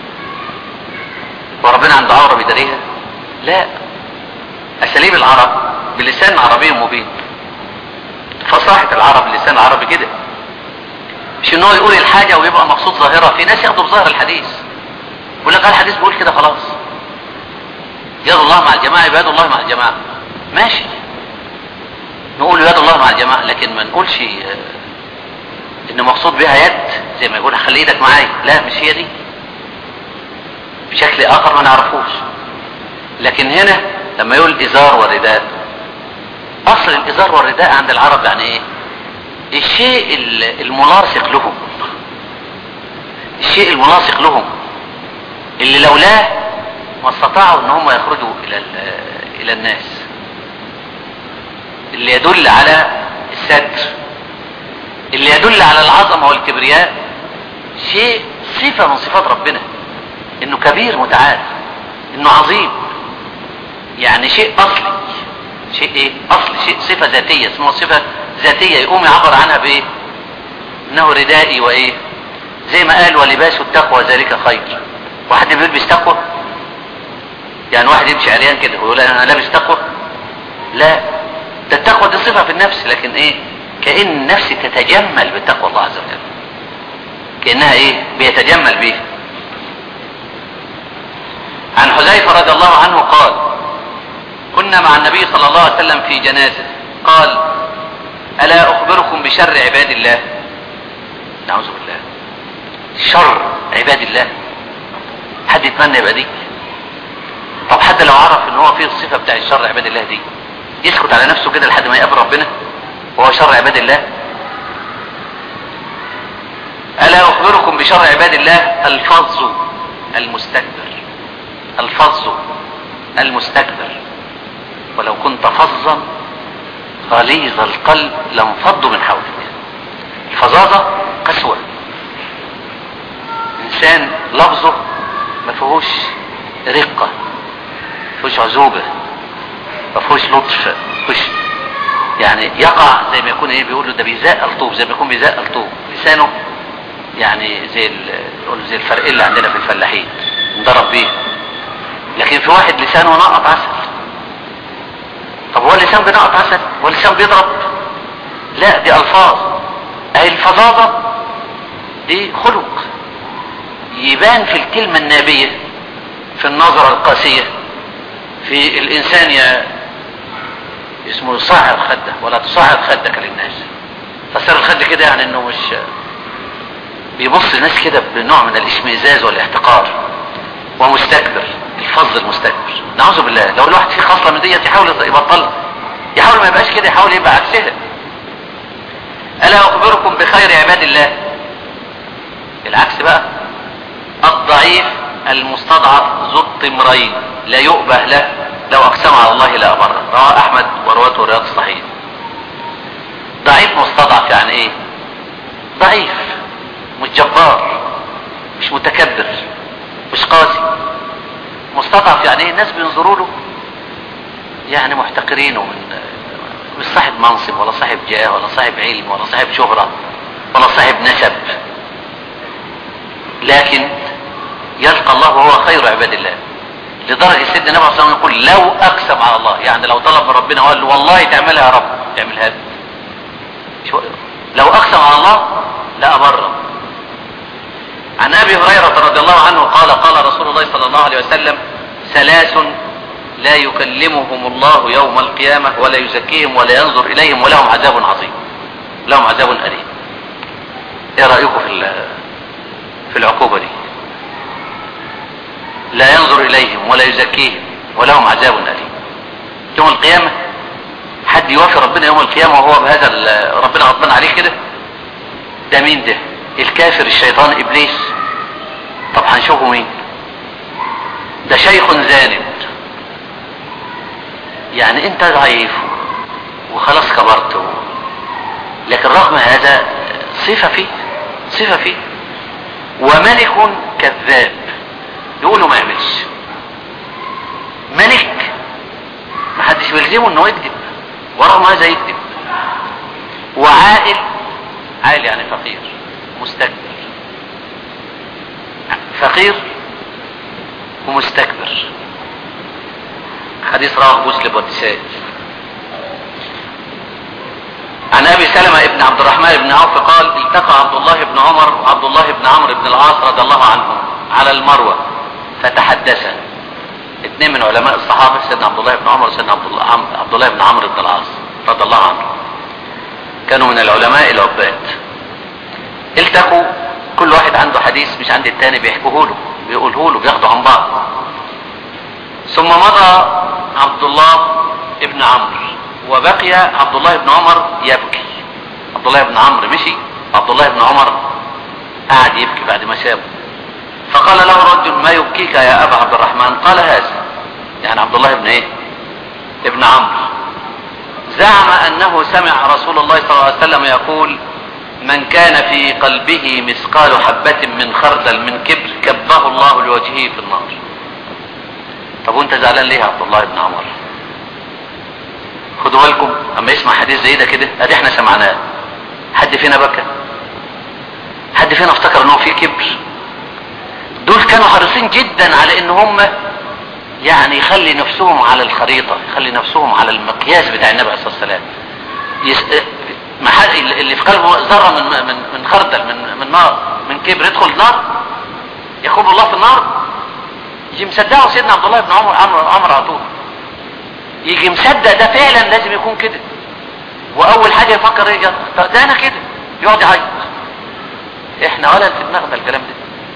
وربنا عنده عورة بيداريها لا أساليب العرب بلسان عربي مبين فصاحة العرب اللسان العربي كده مش ان هو يقول الحاجة ويبقى مقصود ظاهرة في ناس ياخدوا بظاهر الحديث يقول لك الحديث بيقول كده خلاص يد الله مع الجماعة يبقى يد الله مع الجماعة ماشي نقول يد الله مع الجماعة لكن ما نقولش ان مقصود بها يد زي ما يقول خلي ايدك معايا لا مش هي دي بشكل اخر ما نعرفوش لكن هنا لما يقول ازار ورداء اصل الازار والرداء عند العرب يعني ايه الشيء الملاصق لهم الشيء الملاصق لهم اللي لولاه ما استطاعوا ان هم يخرجوا الى الى الناس اللي يدل على الستر اللي يدل على العظمه والكبرياء شيء صفه من صفات ربنا انه كبير متعال انه عظيم يعني شيء اصلي شيء ايه اصل شيء صفه ذاتيه اسمها صفه ذاتيه يقوم يعبر عنها بايه انه ردائي وايه زي ما قال ولباس التقوى ذلك خير واحد بيلبس تقوى يعني واحد يمشي عريان كده ويقول انا لابس تقوى لا ده التقوى دي صفه في النفس لكن ايه كان النفس تتجمل بتقوى الله عز وجل كانها ايه بيتجمل به عن حذيفه رضي الله عنه قال كنا مع النبي صلى الله عليه وسلم في جنازه قال الا اخبركم بشر عباد الله نعوذ بالله شر عباد الله حد يتمنى يبقى دي طب حد لو عرف ان هو فيه الصفه بتاع الشر عباد الله دي يسكت على نفسه كده لحد ما يقابل ربنا وهو شر عباد الله الا اخبركم بشر عباد الله الفظ المستكبر الفظ المستكبر ولو كنت فظا غليظ القلب لانفضوا من حولك الفظاظه قسوه انسان لفظه ما فيهوش رقه ما فيهوش عذوبه ما فيهوش لطف ما فيهوش يعني يقع زي ما يكون ايه بيقول له ده بيزق الطوب زي ما يكون بيزق الطوب لسانه يعني زي ال... زي الفرق اللي عندنا في الفلاحين انضرب بيه لكن في واحد لسانه نقط عسل طب هو اللسان بينقط عسل هو اللسان بيضرب لا دي الفاظ اي الفظاظه دي خلق يبان في الكلمه النابيه في النظره القاسيه في الانسان يا اسمه صاعر خده ولا تصاعر خدك للناس فصار الخد كده يعني انه مش بيبص الناس كده بنوع من الاشمئزاز والاحتقار ومستكبر الفظ المستكبر نعوذ بالله لو الواحد فيه خصله من ديت يحاول يبطلها يحاول ما يبقاش كده يحاول يبقى عكسها الا اخبركم بخير عباد الله العكس بقى الضعيف المستضعف ذو الطمرين لا يؤبه له لو اقسم على الله لا ابره رواه احمد ورواته رياض الصحيح ضعيف مستضعف يعني ايه ضعيف مش جبار مش متكبر مش قاسي مستضعف يعني ايه الناس بينظروا له يعني محتقرينه من مش صاحب منصب ولا صاحب جاه ولا صاحب علم ولا صاحب شهرة ولا صاحب نسب لكن يلقى الله وهو خير عباد الله لدرجة سيدنا النبي صلى الله عليه وسلم يقول لو أقسم على الله يعني لو طلب من ربنا وقال له والله تعملها يا رب تعملها لي لو أقسم على الله لأبره عن ابي هريرة رضي الله عنه قال قال رسول الله صلى الله عليه وسلم ثلاث لا يكلمهم الله يوم القيامة ولا يزكيهم ولا ينظر اليهم ولهم عذاب عظيم لهم عذاب أليم ايه رأيكم في في العقوبة دي لا ينظر اليهم ولا يزكيهم ولهم عذاب أليم يوم القيامة حد يوافي ربنا يوم القيامة وهو بهذا ربنا غضبان عليه كده ده مين ده الكافر الشيطان ابليس طب هنشوفه مين ده شيخ زانب يعني انت ضعيف وخلاص كبرت لكن رغم هذا صفة فيه صفة فيه وملك كذاب يقولوا ما يعملش ملك ما حدش بيلزمه انه يكذب ورغم هذا يكذب وعائل عائل يعني فقير مستكبر فقير ومستكبر حديث رواه مسلم والنسائي عن ابي سلمة ابن عبد الرحمن بن عوف قال التقى عبد الله بن عمر وعبد الله بن عمرو بن العاص رضي الله عنهم على المروة فتحدثا اثنين من علماء الصحابة سيدنا عبد الله بن عمر وسيدنا عبد الله عبد الله بن عمرو بن العاص رضي الله عنه كانوا من العلماء العباد التقوا كل واحد عنده حديث مش عند التاني بيحكوه له بيقوله له بياخدوا عن بعض ثم مضى عبد الله ابن عمرو وبقي عبد الله بن عمر يبكي عبد الله بن عمرو مشي عبد الله بن عمر قعد يبكي بعد ما سابه فقال له رجل ما يبكيك يا ابا عبد الرحمن قال هذا يعني عبد الله بن ايه ابن عمرو زعم انه سمع رسول الله صلى الله عليه وسلم يقول من كان في قلبه مثقال حبة من خردل من كبر كبه الله لوجهه في النار طب وانت زعلان ليه يا عبد الله بن عمر خدوا بالكم اما يسمع حديث زي ده كده ادي احنا سمعناه حد فينا بكى حد فينا افتكر ان هو في كبر دول كانوا حريصين جدا على ان هم يعني يخلي نفسهم على الخريطة يخلي نفسهم على المقياس بتاع النبي عليه الصلاة والسلام يس... محل اللي في قلبه ذرة من من من خردل من من نار من كبر يدخل النار يخوض الله في النار يجي مصدقه سيدنا عبد الله بن عمر عمر عمر على طول يجي مصدق ده فعلا لازم يكون كده واول حاجه يفكر ايه طب ده انا كده يقعد يعيط احنا ولا في دماغنا الكلام ده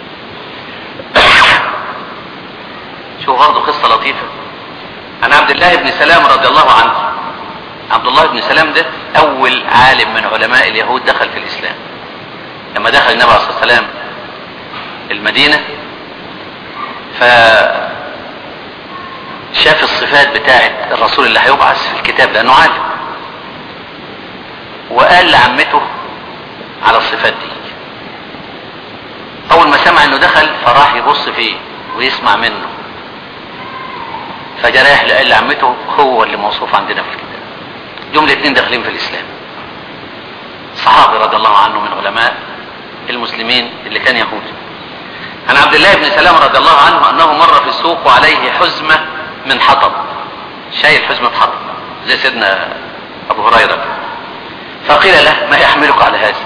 شوف برضه قصه لطيفه عن عبد الله بن سلام رضي الله عنه عبد الله بن سلام ده اول عالم من علماء اليهود دخل في الاسلام لما دخل النبي عليه الصلاه والسلام المدينه ف شاف الصفات بتاعه الرسول اللي هيبعث في الكتاب لانه عالم وقال لعمته على الصفات دي اول ما سمع انه دخل فراح يبص فيه ويسمع منه فجراح لقال لعمته هو اللي موصوف عندنا في الكتاب يوم الاثنين داخلين في الاسلام صحابي رضي الله عنه من علماء المسلمين اللي كان يهودي عن عبد الله بن سلام رضي الله عنه انه مر في السوق وعليه حزمة من حطب شايل حزمة حطب زي سيدنا ابو هريرة فقيل له ما يحملك على هذا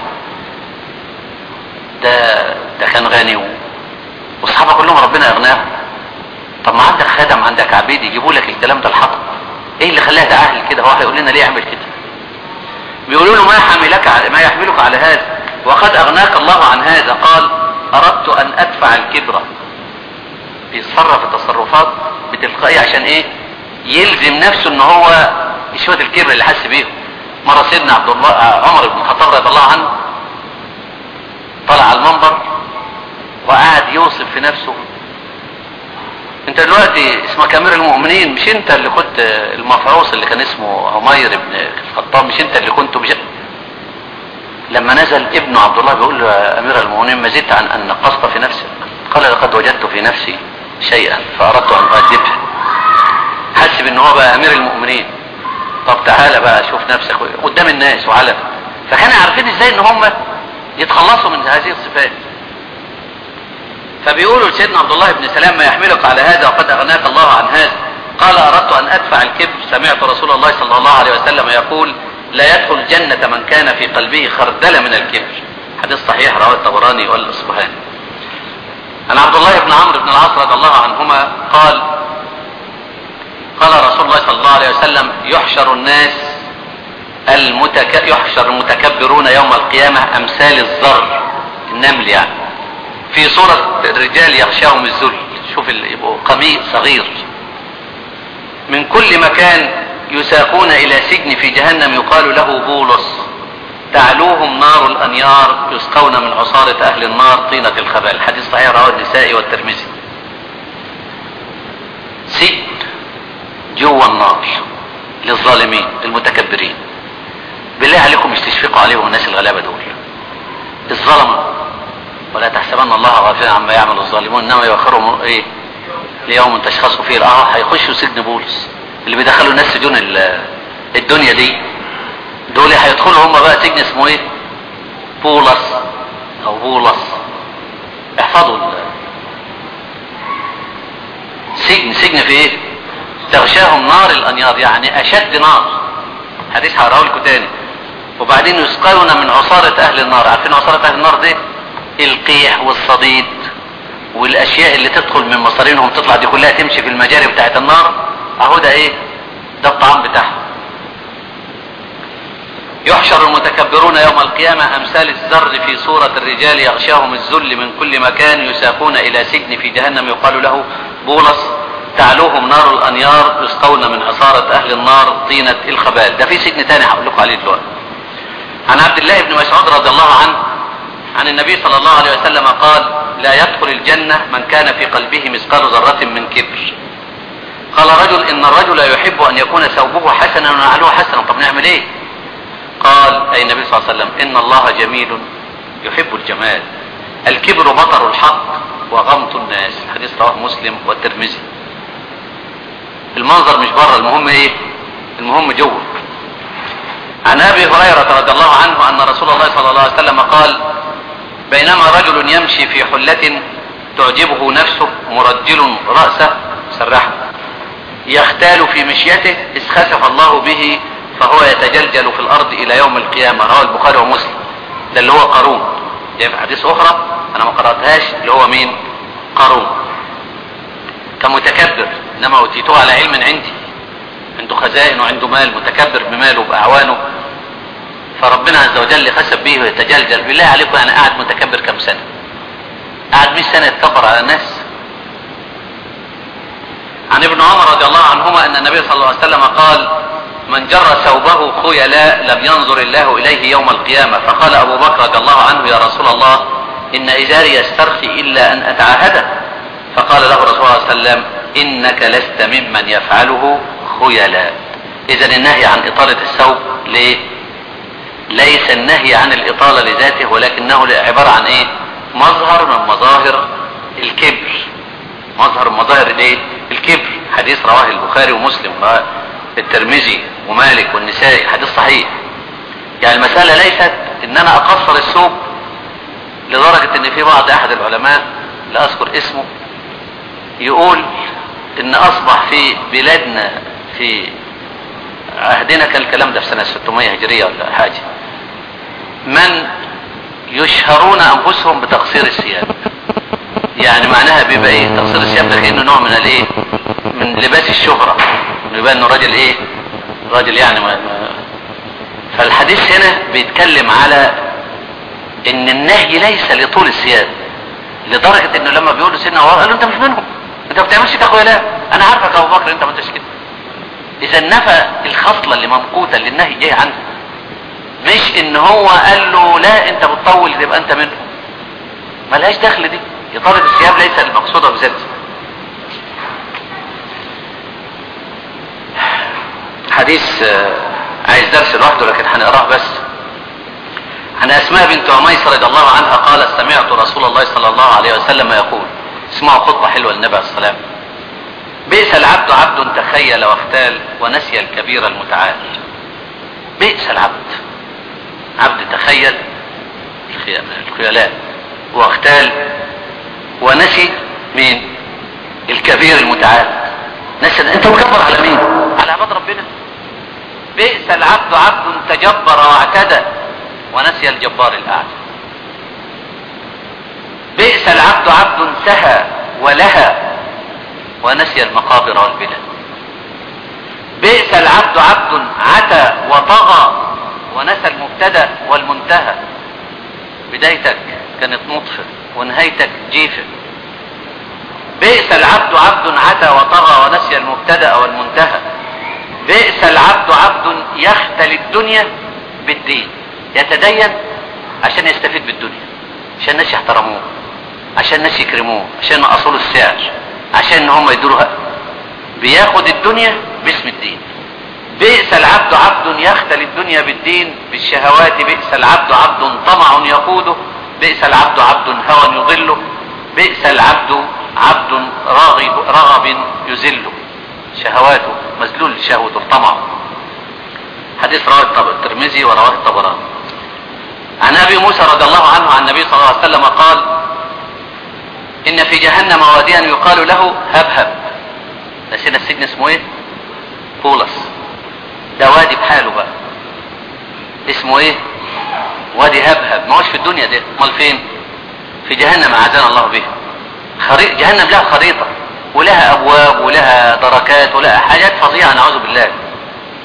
ده ده كان غني و... واصحابه كلهم ربنا اغناهم طب ما عندك خدم عندك عبيد يجيبوا لك الكلام ده الحطب ايه اللي خلاها ده اهل كده هو هيقول لنا ليه اعمل كده بيقولوا له ما حملك على ما يحملك على هذا وقد اغناك الله عن هذا قال اردت ان ادفع الكبر بيتصرف التصرفات بتلقائية عشان ايه يلزم نفسه ان هو شوية الكبر اللي حس بيهم مرة سيدنا عبد الله عمر بن الخطاب رضي الله عنه طلع على المنبر وقعد يوصف في نفسه انت دلوقتي اسمك امير المؤمنين مش انت اللي كنت المفعوص اللي كان اسمه عمير بن الخطاب مش انت اللي كنت بجد لما نزل ابنه عبد الله بيقول له يا امير المؤمنين ما زدت عن ان نقصت في نفسك قال لقد وجدت في نفسي شيئا فاردت ان اؤدبه حسب ان هو بقى امير المؤمنين طب تعالى بقى شوف نفسك قدام الناس وعلن فكانوا عارفين ازاي ان هم يتخلصوا من هذه الصفات فبيقولوا لسيدنا عبد الله بن سلام ما يحملك على هذا وقد اغناك الله عن هذا قال اردت ان ادفع الكبر سمعت رسول الله صلى الله عليه وسلم يقول لا يدخل الجنة من كان في قلبه خردل من الكبر حديث صحيح رواه الطبراني والاصبهاني عن عبد الله بن عمرو بن العاص رضي الله عنهما قال قال رسول الله صلى الله عليه وسلم يحشر الناس المتك... يحشر المتكبرون يوم القيامة امثال الزر النمل يعني في صورة الرجال يغشاهم الذل شوف يبقوا قميء صغير من كل مكان يساقون الى سجن في جهنم يقال له بولس تعلوهم نار الانيار يسقون من عصارة اهل النار طينة الخبال حديث صحيح رواه النسائي والترمذي سجن جوه النار للظالمين المتكبرين بالله عليكم مش تشفقوا عليهم الناس الغلابة دول الظلمة ولا تحسبن الله غافلا عما يعمل الظالمون انما يؤخرهم ايه ليوم تشخص فيه الاه هيخشوا سجن بولس اللي بيدخلوا الناس سجون الدنيا دي دول هيدخلوا هم بقى سجن اسمه ايه بولس او بولس احفظوا سجن سجن في ايه تغشاهم نار الانيار يعني اشد نار حديث هقراه لكم تاني وبعدين يسقون من عصارة اهل النار عارفين عصارة اهل النار دي القيح والصديد والاشياء اللي تدخل من مصارينهم تطلع دي كلها تمشي في المجاري بتاعت النار اهو ده ايه ده الطعام بتاعهم يحشر المتكبرون يوم القيامة أمثال الزر في صورة الرجال يغشاهم الذل من كل مكان يساقون إلى سجن في جهنم يقال له بولس تعلوهم نار الأنيار يسقون من عصارة أهل النار طينة الخبال ده في سجن تاني هقول لكم عليه دلوقتي عن عبد الله بن مسعود رضي الله عنه عن النبي صلى الله عليه وسلم قال لا يدخل الجنة من كان في قلبه مثقال ذرة من كبر قال رجل إن الرجل يحب أن يكون ثوبه حسنا ونعله حسنا طب نعمل إيه قال أي النبي صلى الله عليه وسلم إن الله جميل يحب الجمال الكبر بطر الحق وغمط الناس حديث رواه مسلم والترمذي المنظر مش بره المهم ايه المهم جوه عن ابي هريره رضي الله عنه ان رسول الله صلى الله عليه وسلم قال بينما رجل يمشي في حله تعجبه نفسه مرجل راسه سرحه يختال في مشيته اذ خسف الله به فهو يتجلجل في الارض الى يوم القيامه رواه البخاري ومسلم ده اللي هو قارون يعني في حديث اخرى انا ما قراتهاش اللي هو مين قارون كان متكبر انما اوتيته على علم عندي عنده خزائن وعنده مال متكبر بماله باعوانه فربنا عز وجل خسف به ويتجلجل بالله عليكم انا قاعد متكبر كم سنه قاعد 100 سنه يتكبر على الناس عن ابن عمر رضي الله عنهما ان النبي صلى الله عليه وسلم قال من جر ثوبه خيلاء لم ينظر الله اليه يوم القيامه فقال ابو بكر رضي الله عنه يا رسول الله ان ازاري يسترخي الا ان اتعاهده فقال له رسول الله صلى الله عليه وسلم انك لست ممن يفعله خيلاء اذا النهي عن اطالة الثوب ليه ليس النهي عن الاطالة لذاته ولكنه عبارة عن ايه مظهر من مظاهر الكبر مظهر من مظاهر الايه الكبر حديث رواه البخاري ومسلم الترمذي ومالك والنسائي حديث صحيح يعني المسألة ليست ان انا اقصر الثوب لدرجة ان في بعض احد العلماء لا اذكر اسمه يقول ان اصبح في بلادنا في عهدنا كان الكلام ده في سنة 600 هجرية ولا حاجة من يشهرون انفسهم بتقصير الثياب يعني معناها بيبقى ايه تقصير الثياب ده كانه نوع من الايه من لباس الشهرة يبقى انه راجل ايه راجل يعني ما ما فالحديث هنا بيتكلم على ان النهي ليس لطول الثياب لدرجة انه لما بيقولوا سيدنا عمر قالوا انت مش منهم انت ما بتعملش كده لا انا عارفك يا ابو بكر انت ما انتش كده اذا نفى الخصلة اللي ممقوتة اللي النهي جاي عنه مش ان هو قال له لا انت بتطول تبقى انت منهم ملهاش دخل دي اطالة الثياب ليس المقصودة بذات حديث عايز درس لوحده لكن هنقراه بس عن اسماء بنت عميس رضي الله عنها قالت سمعت رسول الله صلى الله عليه وسلم يقول اسمعوا خطبة حلوة للنبي عليه السلام بئس العبد عبد تخيل واختال ونسي الكبير المتعال بئس العبد عبد تخيل الخيلاء واختال ونسي مين الكبير المتعال نسي انت مكبر على مين على عباد ربنا بئس العبد عبد تجبر واعتدى ونسي الجبار الاعلى بئس العبد عبد سهى ولهى ونسي المقابر والبلاد بئس العبد عبد عتى وطغى ونسى المبتدا والمنتهى بدايتك كانت نطفه ونهايتك جيفه بئس العبد عبد عتى وطغى ونسي المبتدا والمنتهى بئس العبد عبد يختل الدنيا بالدين يتدين عشان يستفيد بالدنيا عشان الناس يحترموه عشان الناس يكرموه عشان اصول السعر عشان هم يدوروها بياخد الدنيا باسم الدين بئس العبد عبد يختل الدنيا بالدين بالشهوات بئس العبد عبد طمع يقوده بئس العبد عبد هوى يضله بئس العبد عبد راغب, رغب يذله شهواته مذلول لشهوته الطمع حديث رواه الترمذي ورواه الطبراني عن ابي موسى رضي الله عنه عن النبي صلى الله عليه وسلم قال ان في جهنم واديا يقال له هبهب نسينا السجن اسمه ايه بولس ده وادي بحاله بقى اسمه ايه وادي هبهب ما هوش في الدنيا ده امال فين في جهنم اعاذنا الله بها خريطة جهنم لها خريطة ولها ابواب ولها دركات ولها حاجات فظيعة نعوذ بالله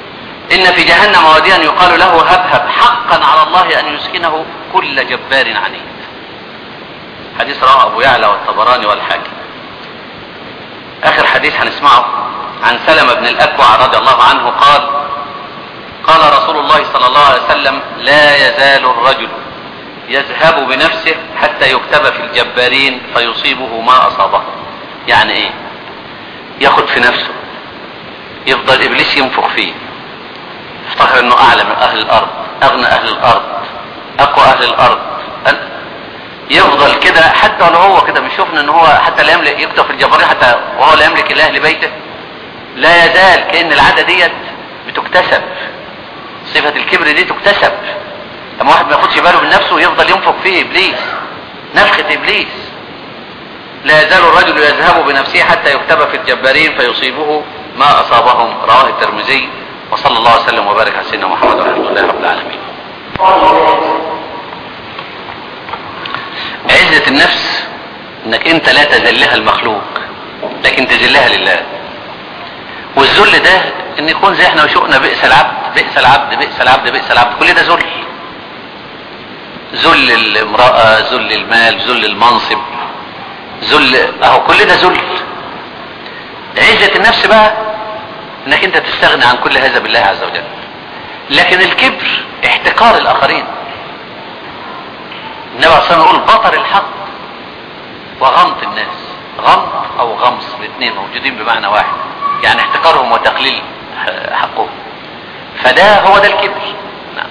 إن في جهنم واديا يقال له هبهب حقا على الله أن يسكنه كل جبار عنيد حديث رواه أبو يعلى والطبراني والحاكم آخر حديث هنسمعه عن سلمة بن الأكوع رضي الله عنه قال قال رسول الله صلى الله عليه وسلم لا يزال الرجل يذهب بنفسه حتى يكتب في الجبارين فيصيبه ما أصابه يعني إيه ياخد في نفسه يفضل إبليس ينفخ فيه افتخر انه اعلى من اهل الارض اغنى اهل الارض اقوى اهل الارض يفضل كده حتى لو هو كده مش شفنا ان هو حتى لا يملك يكتب في الجبارين حتى وهو لا يملك الا اهل بيته لا يزال كان العاده ديت بتكتسب صفه الكبر دي تكتسب اما واحد ما ياخدش باله من نفسه يفضل ينفخ فيه ابليس نفخه ابليس لا يزال الرجل يذهب بنفسه حتى يكتب في الجبارين فيصيبه ما اصابهم رواه الترمذي وصلى الله وسلم وبارك على سيدنا محمد ورحمه الله رب العالمين عزة النفس انك انت لا تذلها المخلوق لكن تذلها لله والذل ده ان يكون زي احنا وشوقنا بئس العبد بئس العبد بئس العبد بئس العبد كل ده ذل ذل الامرأة ذل المال ذل المنصب ذل اهو كل ده ذل عزة النفس بقى انك انت تستغني عن كل هذا بالله عز وجل لكن الكبر احتقار الاخرين النبي عليه الصلاه يقول بطر الحق وغمط الناس غمط او غمص الاثنين موجودين بمعنى واحد يعني احتقارهم وتقليل حقهم فده هو ده الكبر نعم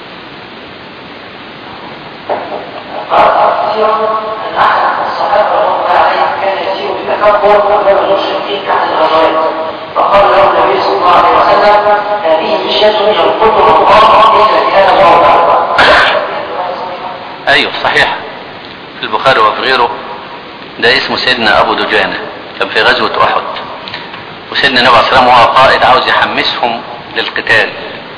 الصحابه رضي الله عليهم كان يسير بتكبر ولا يشرك فيه عن الغزوات فقال له النبي صلى الله عليه وسلم هذه مشية ينقضها الله إذا كان الله
ايوه صحيح في البخاري وفي غيره ده اسمه سيدنا ابو دجانة كان في غزوة احد وسيدنا النبي عليه الصلاة والسلام وهو قائد عاوز يحمسهم للقتال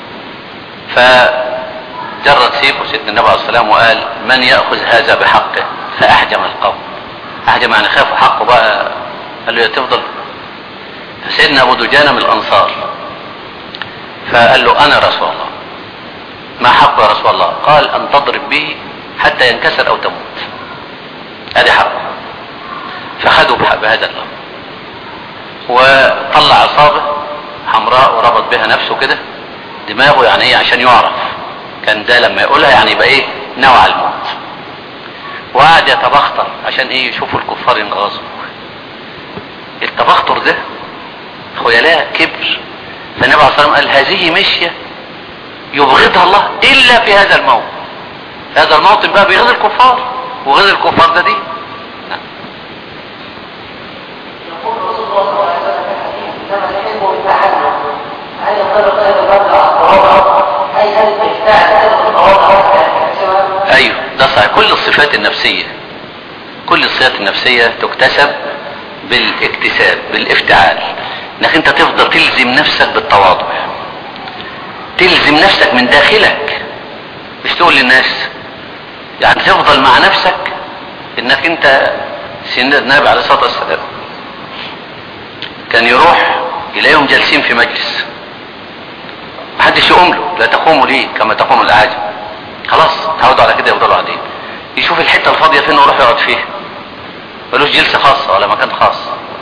فجرد سيفه سيدنا النبي عليه الصلاة والسلام وقال من يأخذ هذا بحقه فأحجم القوم أحجم يعني خافوا حقه بقى قال له يا تفضل فسيدنا ابو دجانة من الانصار فقال له انا رسول الله ما حقه يا رسول الله قال ان تضرب به حتى ينكسر او تموت ادي حقه فخدوا بهذا الامر وطلع عصابة حمراء وربط بها نفسه كده دماغه يعني ايه عشان يعرف كان ده لما يقولها يعني يبقى ايه نوع الموت وقعد يتبختر عشان ايه يشوفوا الكفار ينغزوا التبختر ده خيلاء كبر فالنبي عليه الصلاه والسلام قال هذه مشيه يبغضها الله الا في هذا الموطن هذا الموطن بقى بيغيظ الكفار وغيظ الكفار ده دي نعم.
يقول رسول الله صلى الله عليه وسلم في الحديث انما الحلم بالتحلم هل ينطبق هذا الرد على التواضع اي هل بالفعل هذا التواضع
ايوه ده صحيح كل الصفات النفسيه كل الصفات النفسيه تكتسب بالاكتساب بالافتعال انك انت تفضل تلزم نفسك بالتواضع تلزم نفسك من داخلك مش تقول للناس يعني تفضل مع نفسك انك انت سيدنا النبي عليه الصلاه والسلام كان يروح يلاقيهم جالسين في مجلس محدش يقوم له لا تقوموا ليه كما تقوم الاعاجم خلاص تعودوا على كده يفضلوا قاعدين يشوف الحته الفاضيه فين ويروح يقعد فيها ملوش جلسه خاصه ولا مكان خاص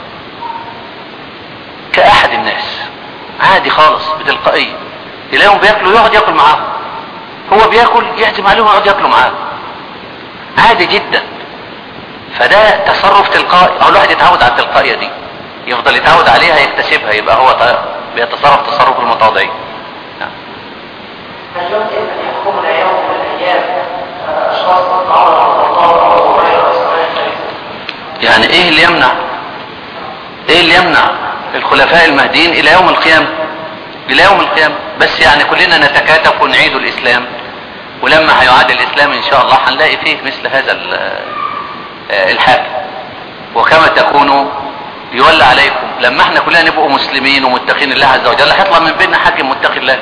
كأحد الناس عادي خالص بتلقائية تلاقيهم بياكلوا يقعد ياكل معاهم هو بياكل يعزم عليهم يقعد ياكلوا معاه عادي جدا فده تصرف تلقائي او الواحد يتعود على التلقائية دي يفضل يتعود عليها يكتسبها يبقى هو بيتصرف تصرف المتواضعين نعم.
هل يمكن ان يحكمنا يوم من الايام اشخاص عمر رضي الله عنه
يعني ايه اللي يمنع ايه اللي يمنع الخلفاء المهديين الى يوم القيامة الى يوم القيامة بس يعني كلنا نتكاتف ونعيد الاسلام ولما هيعاد الاسلام ان شاء الله هنلاقي فيه مثل هذا الحاكم وكما تكونوا يولى عليكم لما احنا كلنا نبقوا مسلمين ومتقين الله عز وجل هيطلع من بيننا حاكم متقي الله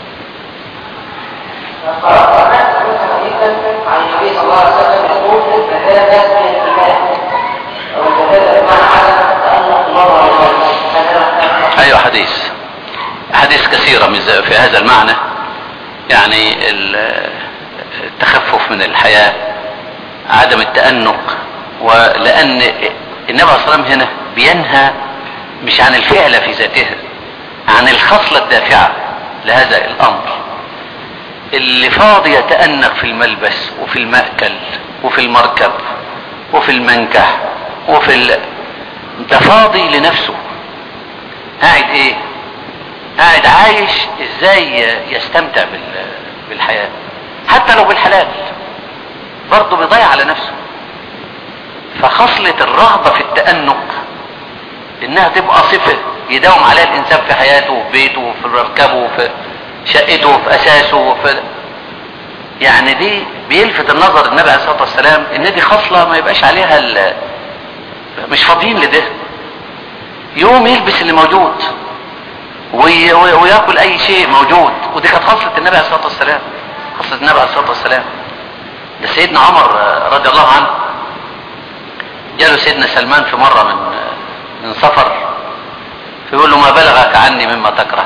عن النبي صلى الله عليه وسلم يقول الزكاة من الإيمان أو الزكاة بمعنى عدم تألق الله
ايوه حديث احاديث كثيرة في هذا المعنى يعني التخفف من الحياة عدم التأنق ولأن النبي عليه الصلاة والسلام هنا بينهى مش عن الفعل في ذاتها عن الخصلة الدافعة لهذا الأمر اللي فاضي يتأنق في الملبس وفي المأكل وفي المركب وفي المنكح وفي ال... ده فاضي لنفسه قاعد ايه قاعد عايش ازاي يستمتع بال... بالحياة حتى لو بالحلال برضه بيضيع على نفسه فخصلة الرغبة في التأنق انها تبقى صفة يداوم عليها الانسان في حياته وفي بيته وفي مركبه وفي شقته وفي اساسه وفي يعني دي بيلفت النظر النبي عليه الصلاة والسلام ان دي خصلة ما يبقاش عليها ال... مش فاضيين لده يوم يلبس اللي موجود وي... وياكل اي شيء موجود ودي كانت خصلة النبي عليه الصلاة والسلام خصلة النبي عليه الصلاة والسلام ده سيدنا عمر رضي الله عنه جاله سيدنا سلمان في مرة من من سفر فيقول له ما بلغك عني مما تكره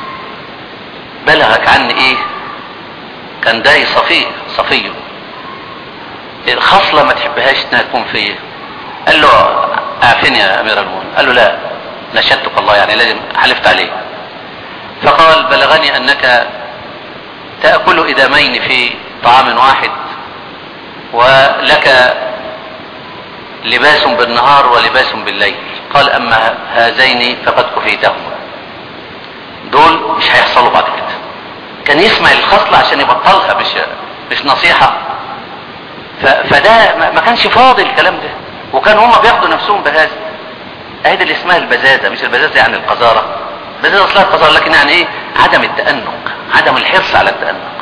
بلغك عني ايه كان ده صفي صفيه الخصلة ما تحبهاش انها تكون فيا قال له اعفني يا امير المؤمنين قال له لا نشدتك الله يعني لازم حلفت عليه فقال بلغني انك تأكل إدامين في طعام واحد ولك لباس بالنهار ولباس بالليل قال اما هذين فقد كفيتهما دول مش هيحصلوا بعد كده كان يسمع الخصلة عشان يبطلها مش مش نصيحة فده ما كانش فاضي الكلام ده وكان هما بياخدوا نفسهم بهذا اهي اللي اسمها البزازة مش البزازة يعني القذارة البزازة اصلها القذارة لكن يعني ايه عدم التأنق عدم الحرص على التأنق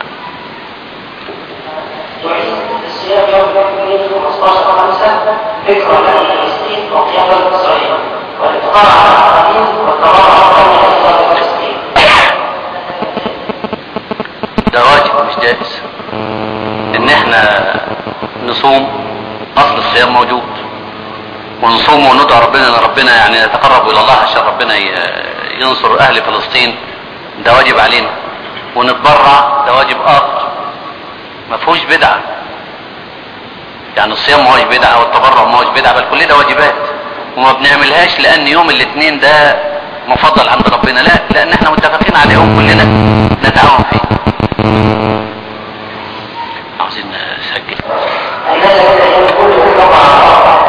الصيام يوم الاثنين 15 5 ذكرى لهم فلسطين وقيام اسرائيل والابتقاء على القديم والتبرع قوم اسرائيل فلسطين
ده واجب مش جائز ان احنا نصوم اصل الصيام موجود ونصوم وندعو ربنا ان ربنا يعني نتقرب الى الله عشان ربنا ينصر اهل فلسطين ده واجب علينا ونتبرع ده واجب اخر ما فيهوش بدعه يعني الصيام ما هوش بدعه والتبرع ما هوش بدعه بل كل ده واجبات وما بنعملهاش لان يوم الاثنين ده مفضل عند ربنا لا لان احنا متفقين على يوم كلنا نتعاون فيه عاوزين نسجل
الناس يقول كل طبعا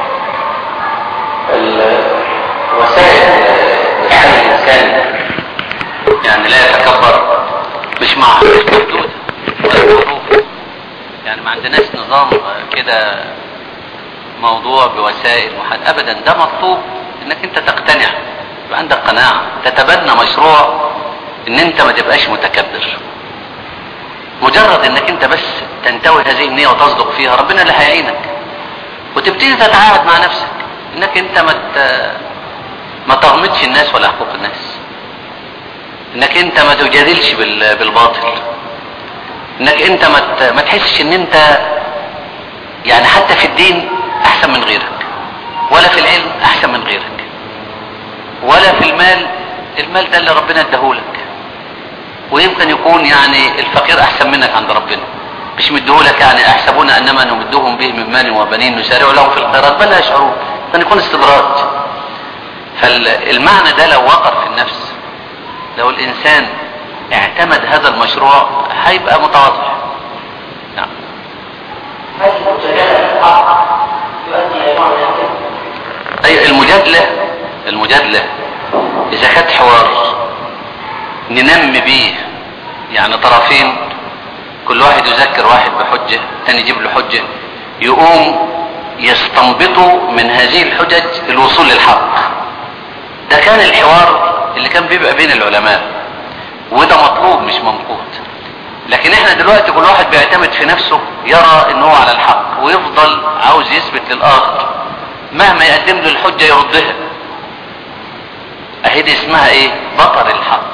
الوسائل لحل الانسان يعني لا يتكبر مش مع مش محدوده ولا معروفه يعني ما عندناش نظام كده موضوع بوسائل محد ابدا ده مطلوب انك انت تقتنع يبقى عندك قناعة تتبنى مشروع ان انت ما تبقاش متكبر مجرد انك انت بس تنتوي هذه النية وتصدق فيها ربنا اللي هيعينك وتبتدي تتعاهد مع نفسك انك انت ما ما تغمضش الناس ولا حقوق الناس انك انت ما تجادلش بالباطل انك انت ما ما تحسش ان انت يعني حتى في الدين احسن من غيرك ولا في العلم احسن من غيرك ولا في المال المال ده اللي ربنا اداهولك ويمكن يكون يعني الفقير احسن منك عند ربنا مش مديهولك يعني احسبون انما نمدهم به من مال وبنين نسارع لهم في الخيرات بل لا يشعرون كان يكون استدراج فالمعنى ده لو وقر في النفس لو الانسان اعتمد هذا المشروع هيبقى متواضع نعم
هذه المجادلة الحق يؤدي الى نوع من الكذب
اي المجادلة المجادلة اذا كانت حوار ننمي بيه يعني طرفين كل واحد يذكر واحد بحجة تاني يجيب له حجة يقوم يستنبطوا من هذه الحجج الوصول للحق ده كان الحوار اللي كان بيبقى بين العلماء وده مطلوب مش منقوط لكن احنا دلوقتي كل واحد بيعتمد في نفسه يرى ان هو على الحق ويفضل عاوز يثبت للاخر مهما يقدم له الحجة يردها اهي دي اسمها ايه بطر الحق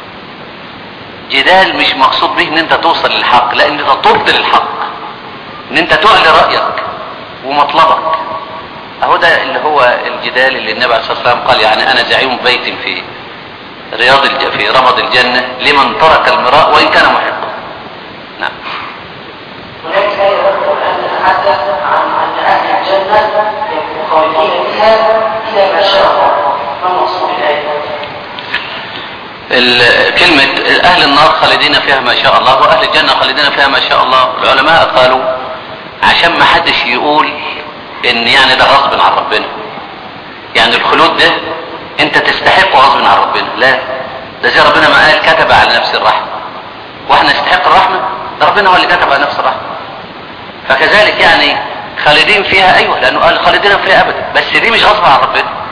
جدال مش مقصود به ان انت توصل للحق لا ان انت تبطل الحق ان انت تعلي رأيك ومطلبك اهو ده اللي هو الجدال اللي النبي عليه الصلاة والسلام قال يعني انا زعيم بيت في رياض الج... في رمض الجنة لمن ترك المراء وإن كان محقا نعم
هناك آية تقول أن نتحدث عن أن أهل الجنة يكونوا خالدين فيها إلى ما شاء الله ما المقصود بالآية؟
ال- كلمة أهل النار خالدين فيها ما شاء الله وأهل الجنة خالدين فيها ما شاء الله العلماء قالوا عشان ما حدش يقول إن يعني ده غصب عن ربنا يعني الخلود ده أنت تستحقه غصب عن ربنا لا ده زي ربنا ما قال كتب على نفس الرحمة واحنا نستحق الرحمة ده ربنا هو اللي كتب على نفس الرحمة فكذلك يعني خالدين فيها أيوه لأنه قال خالدين فيها أبدا بس دي مش غصب عن ربنا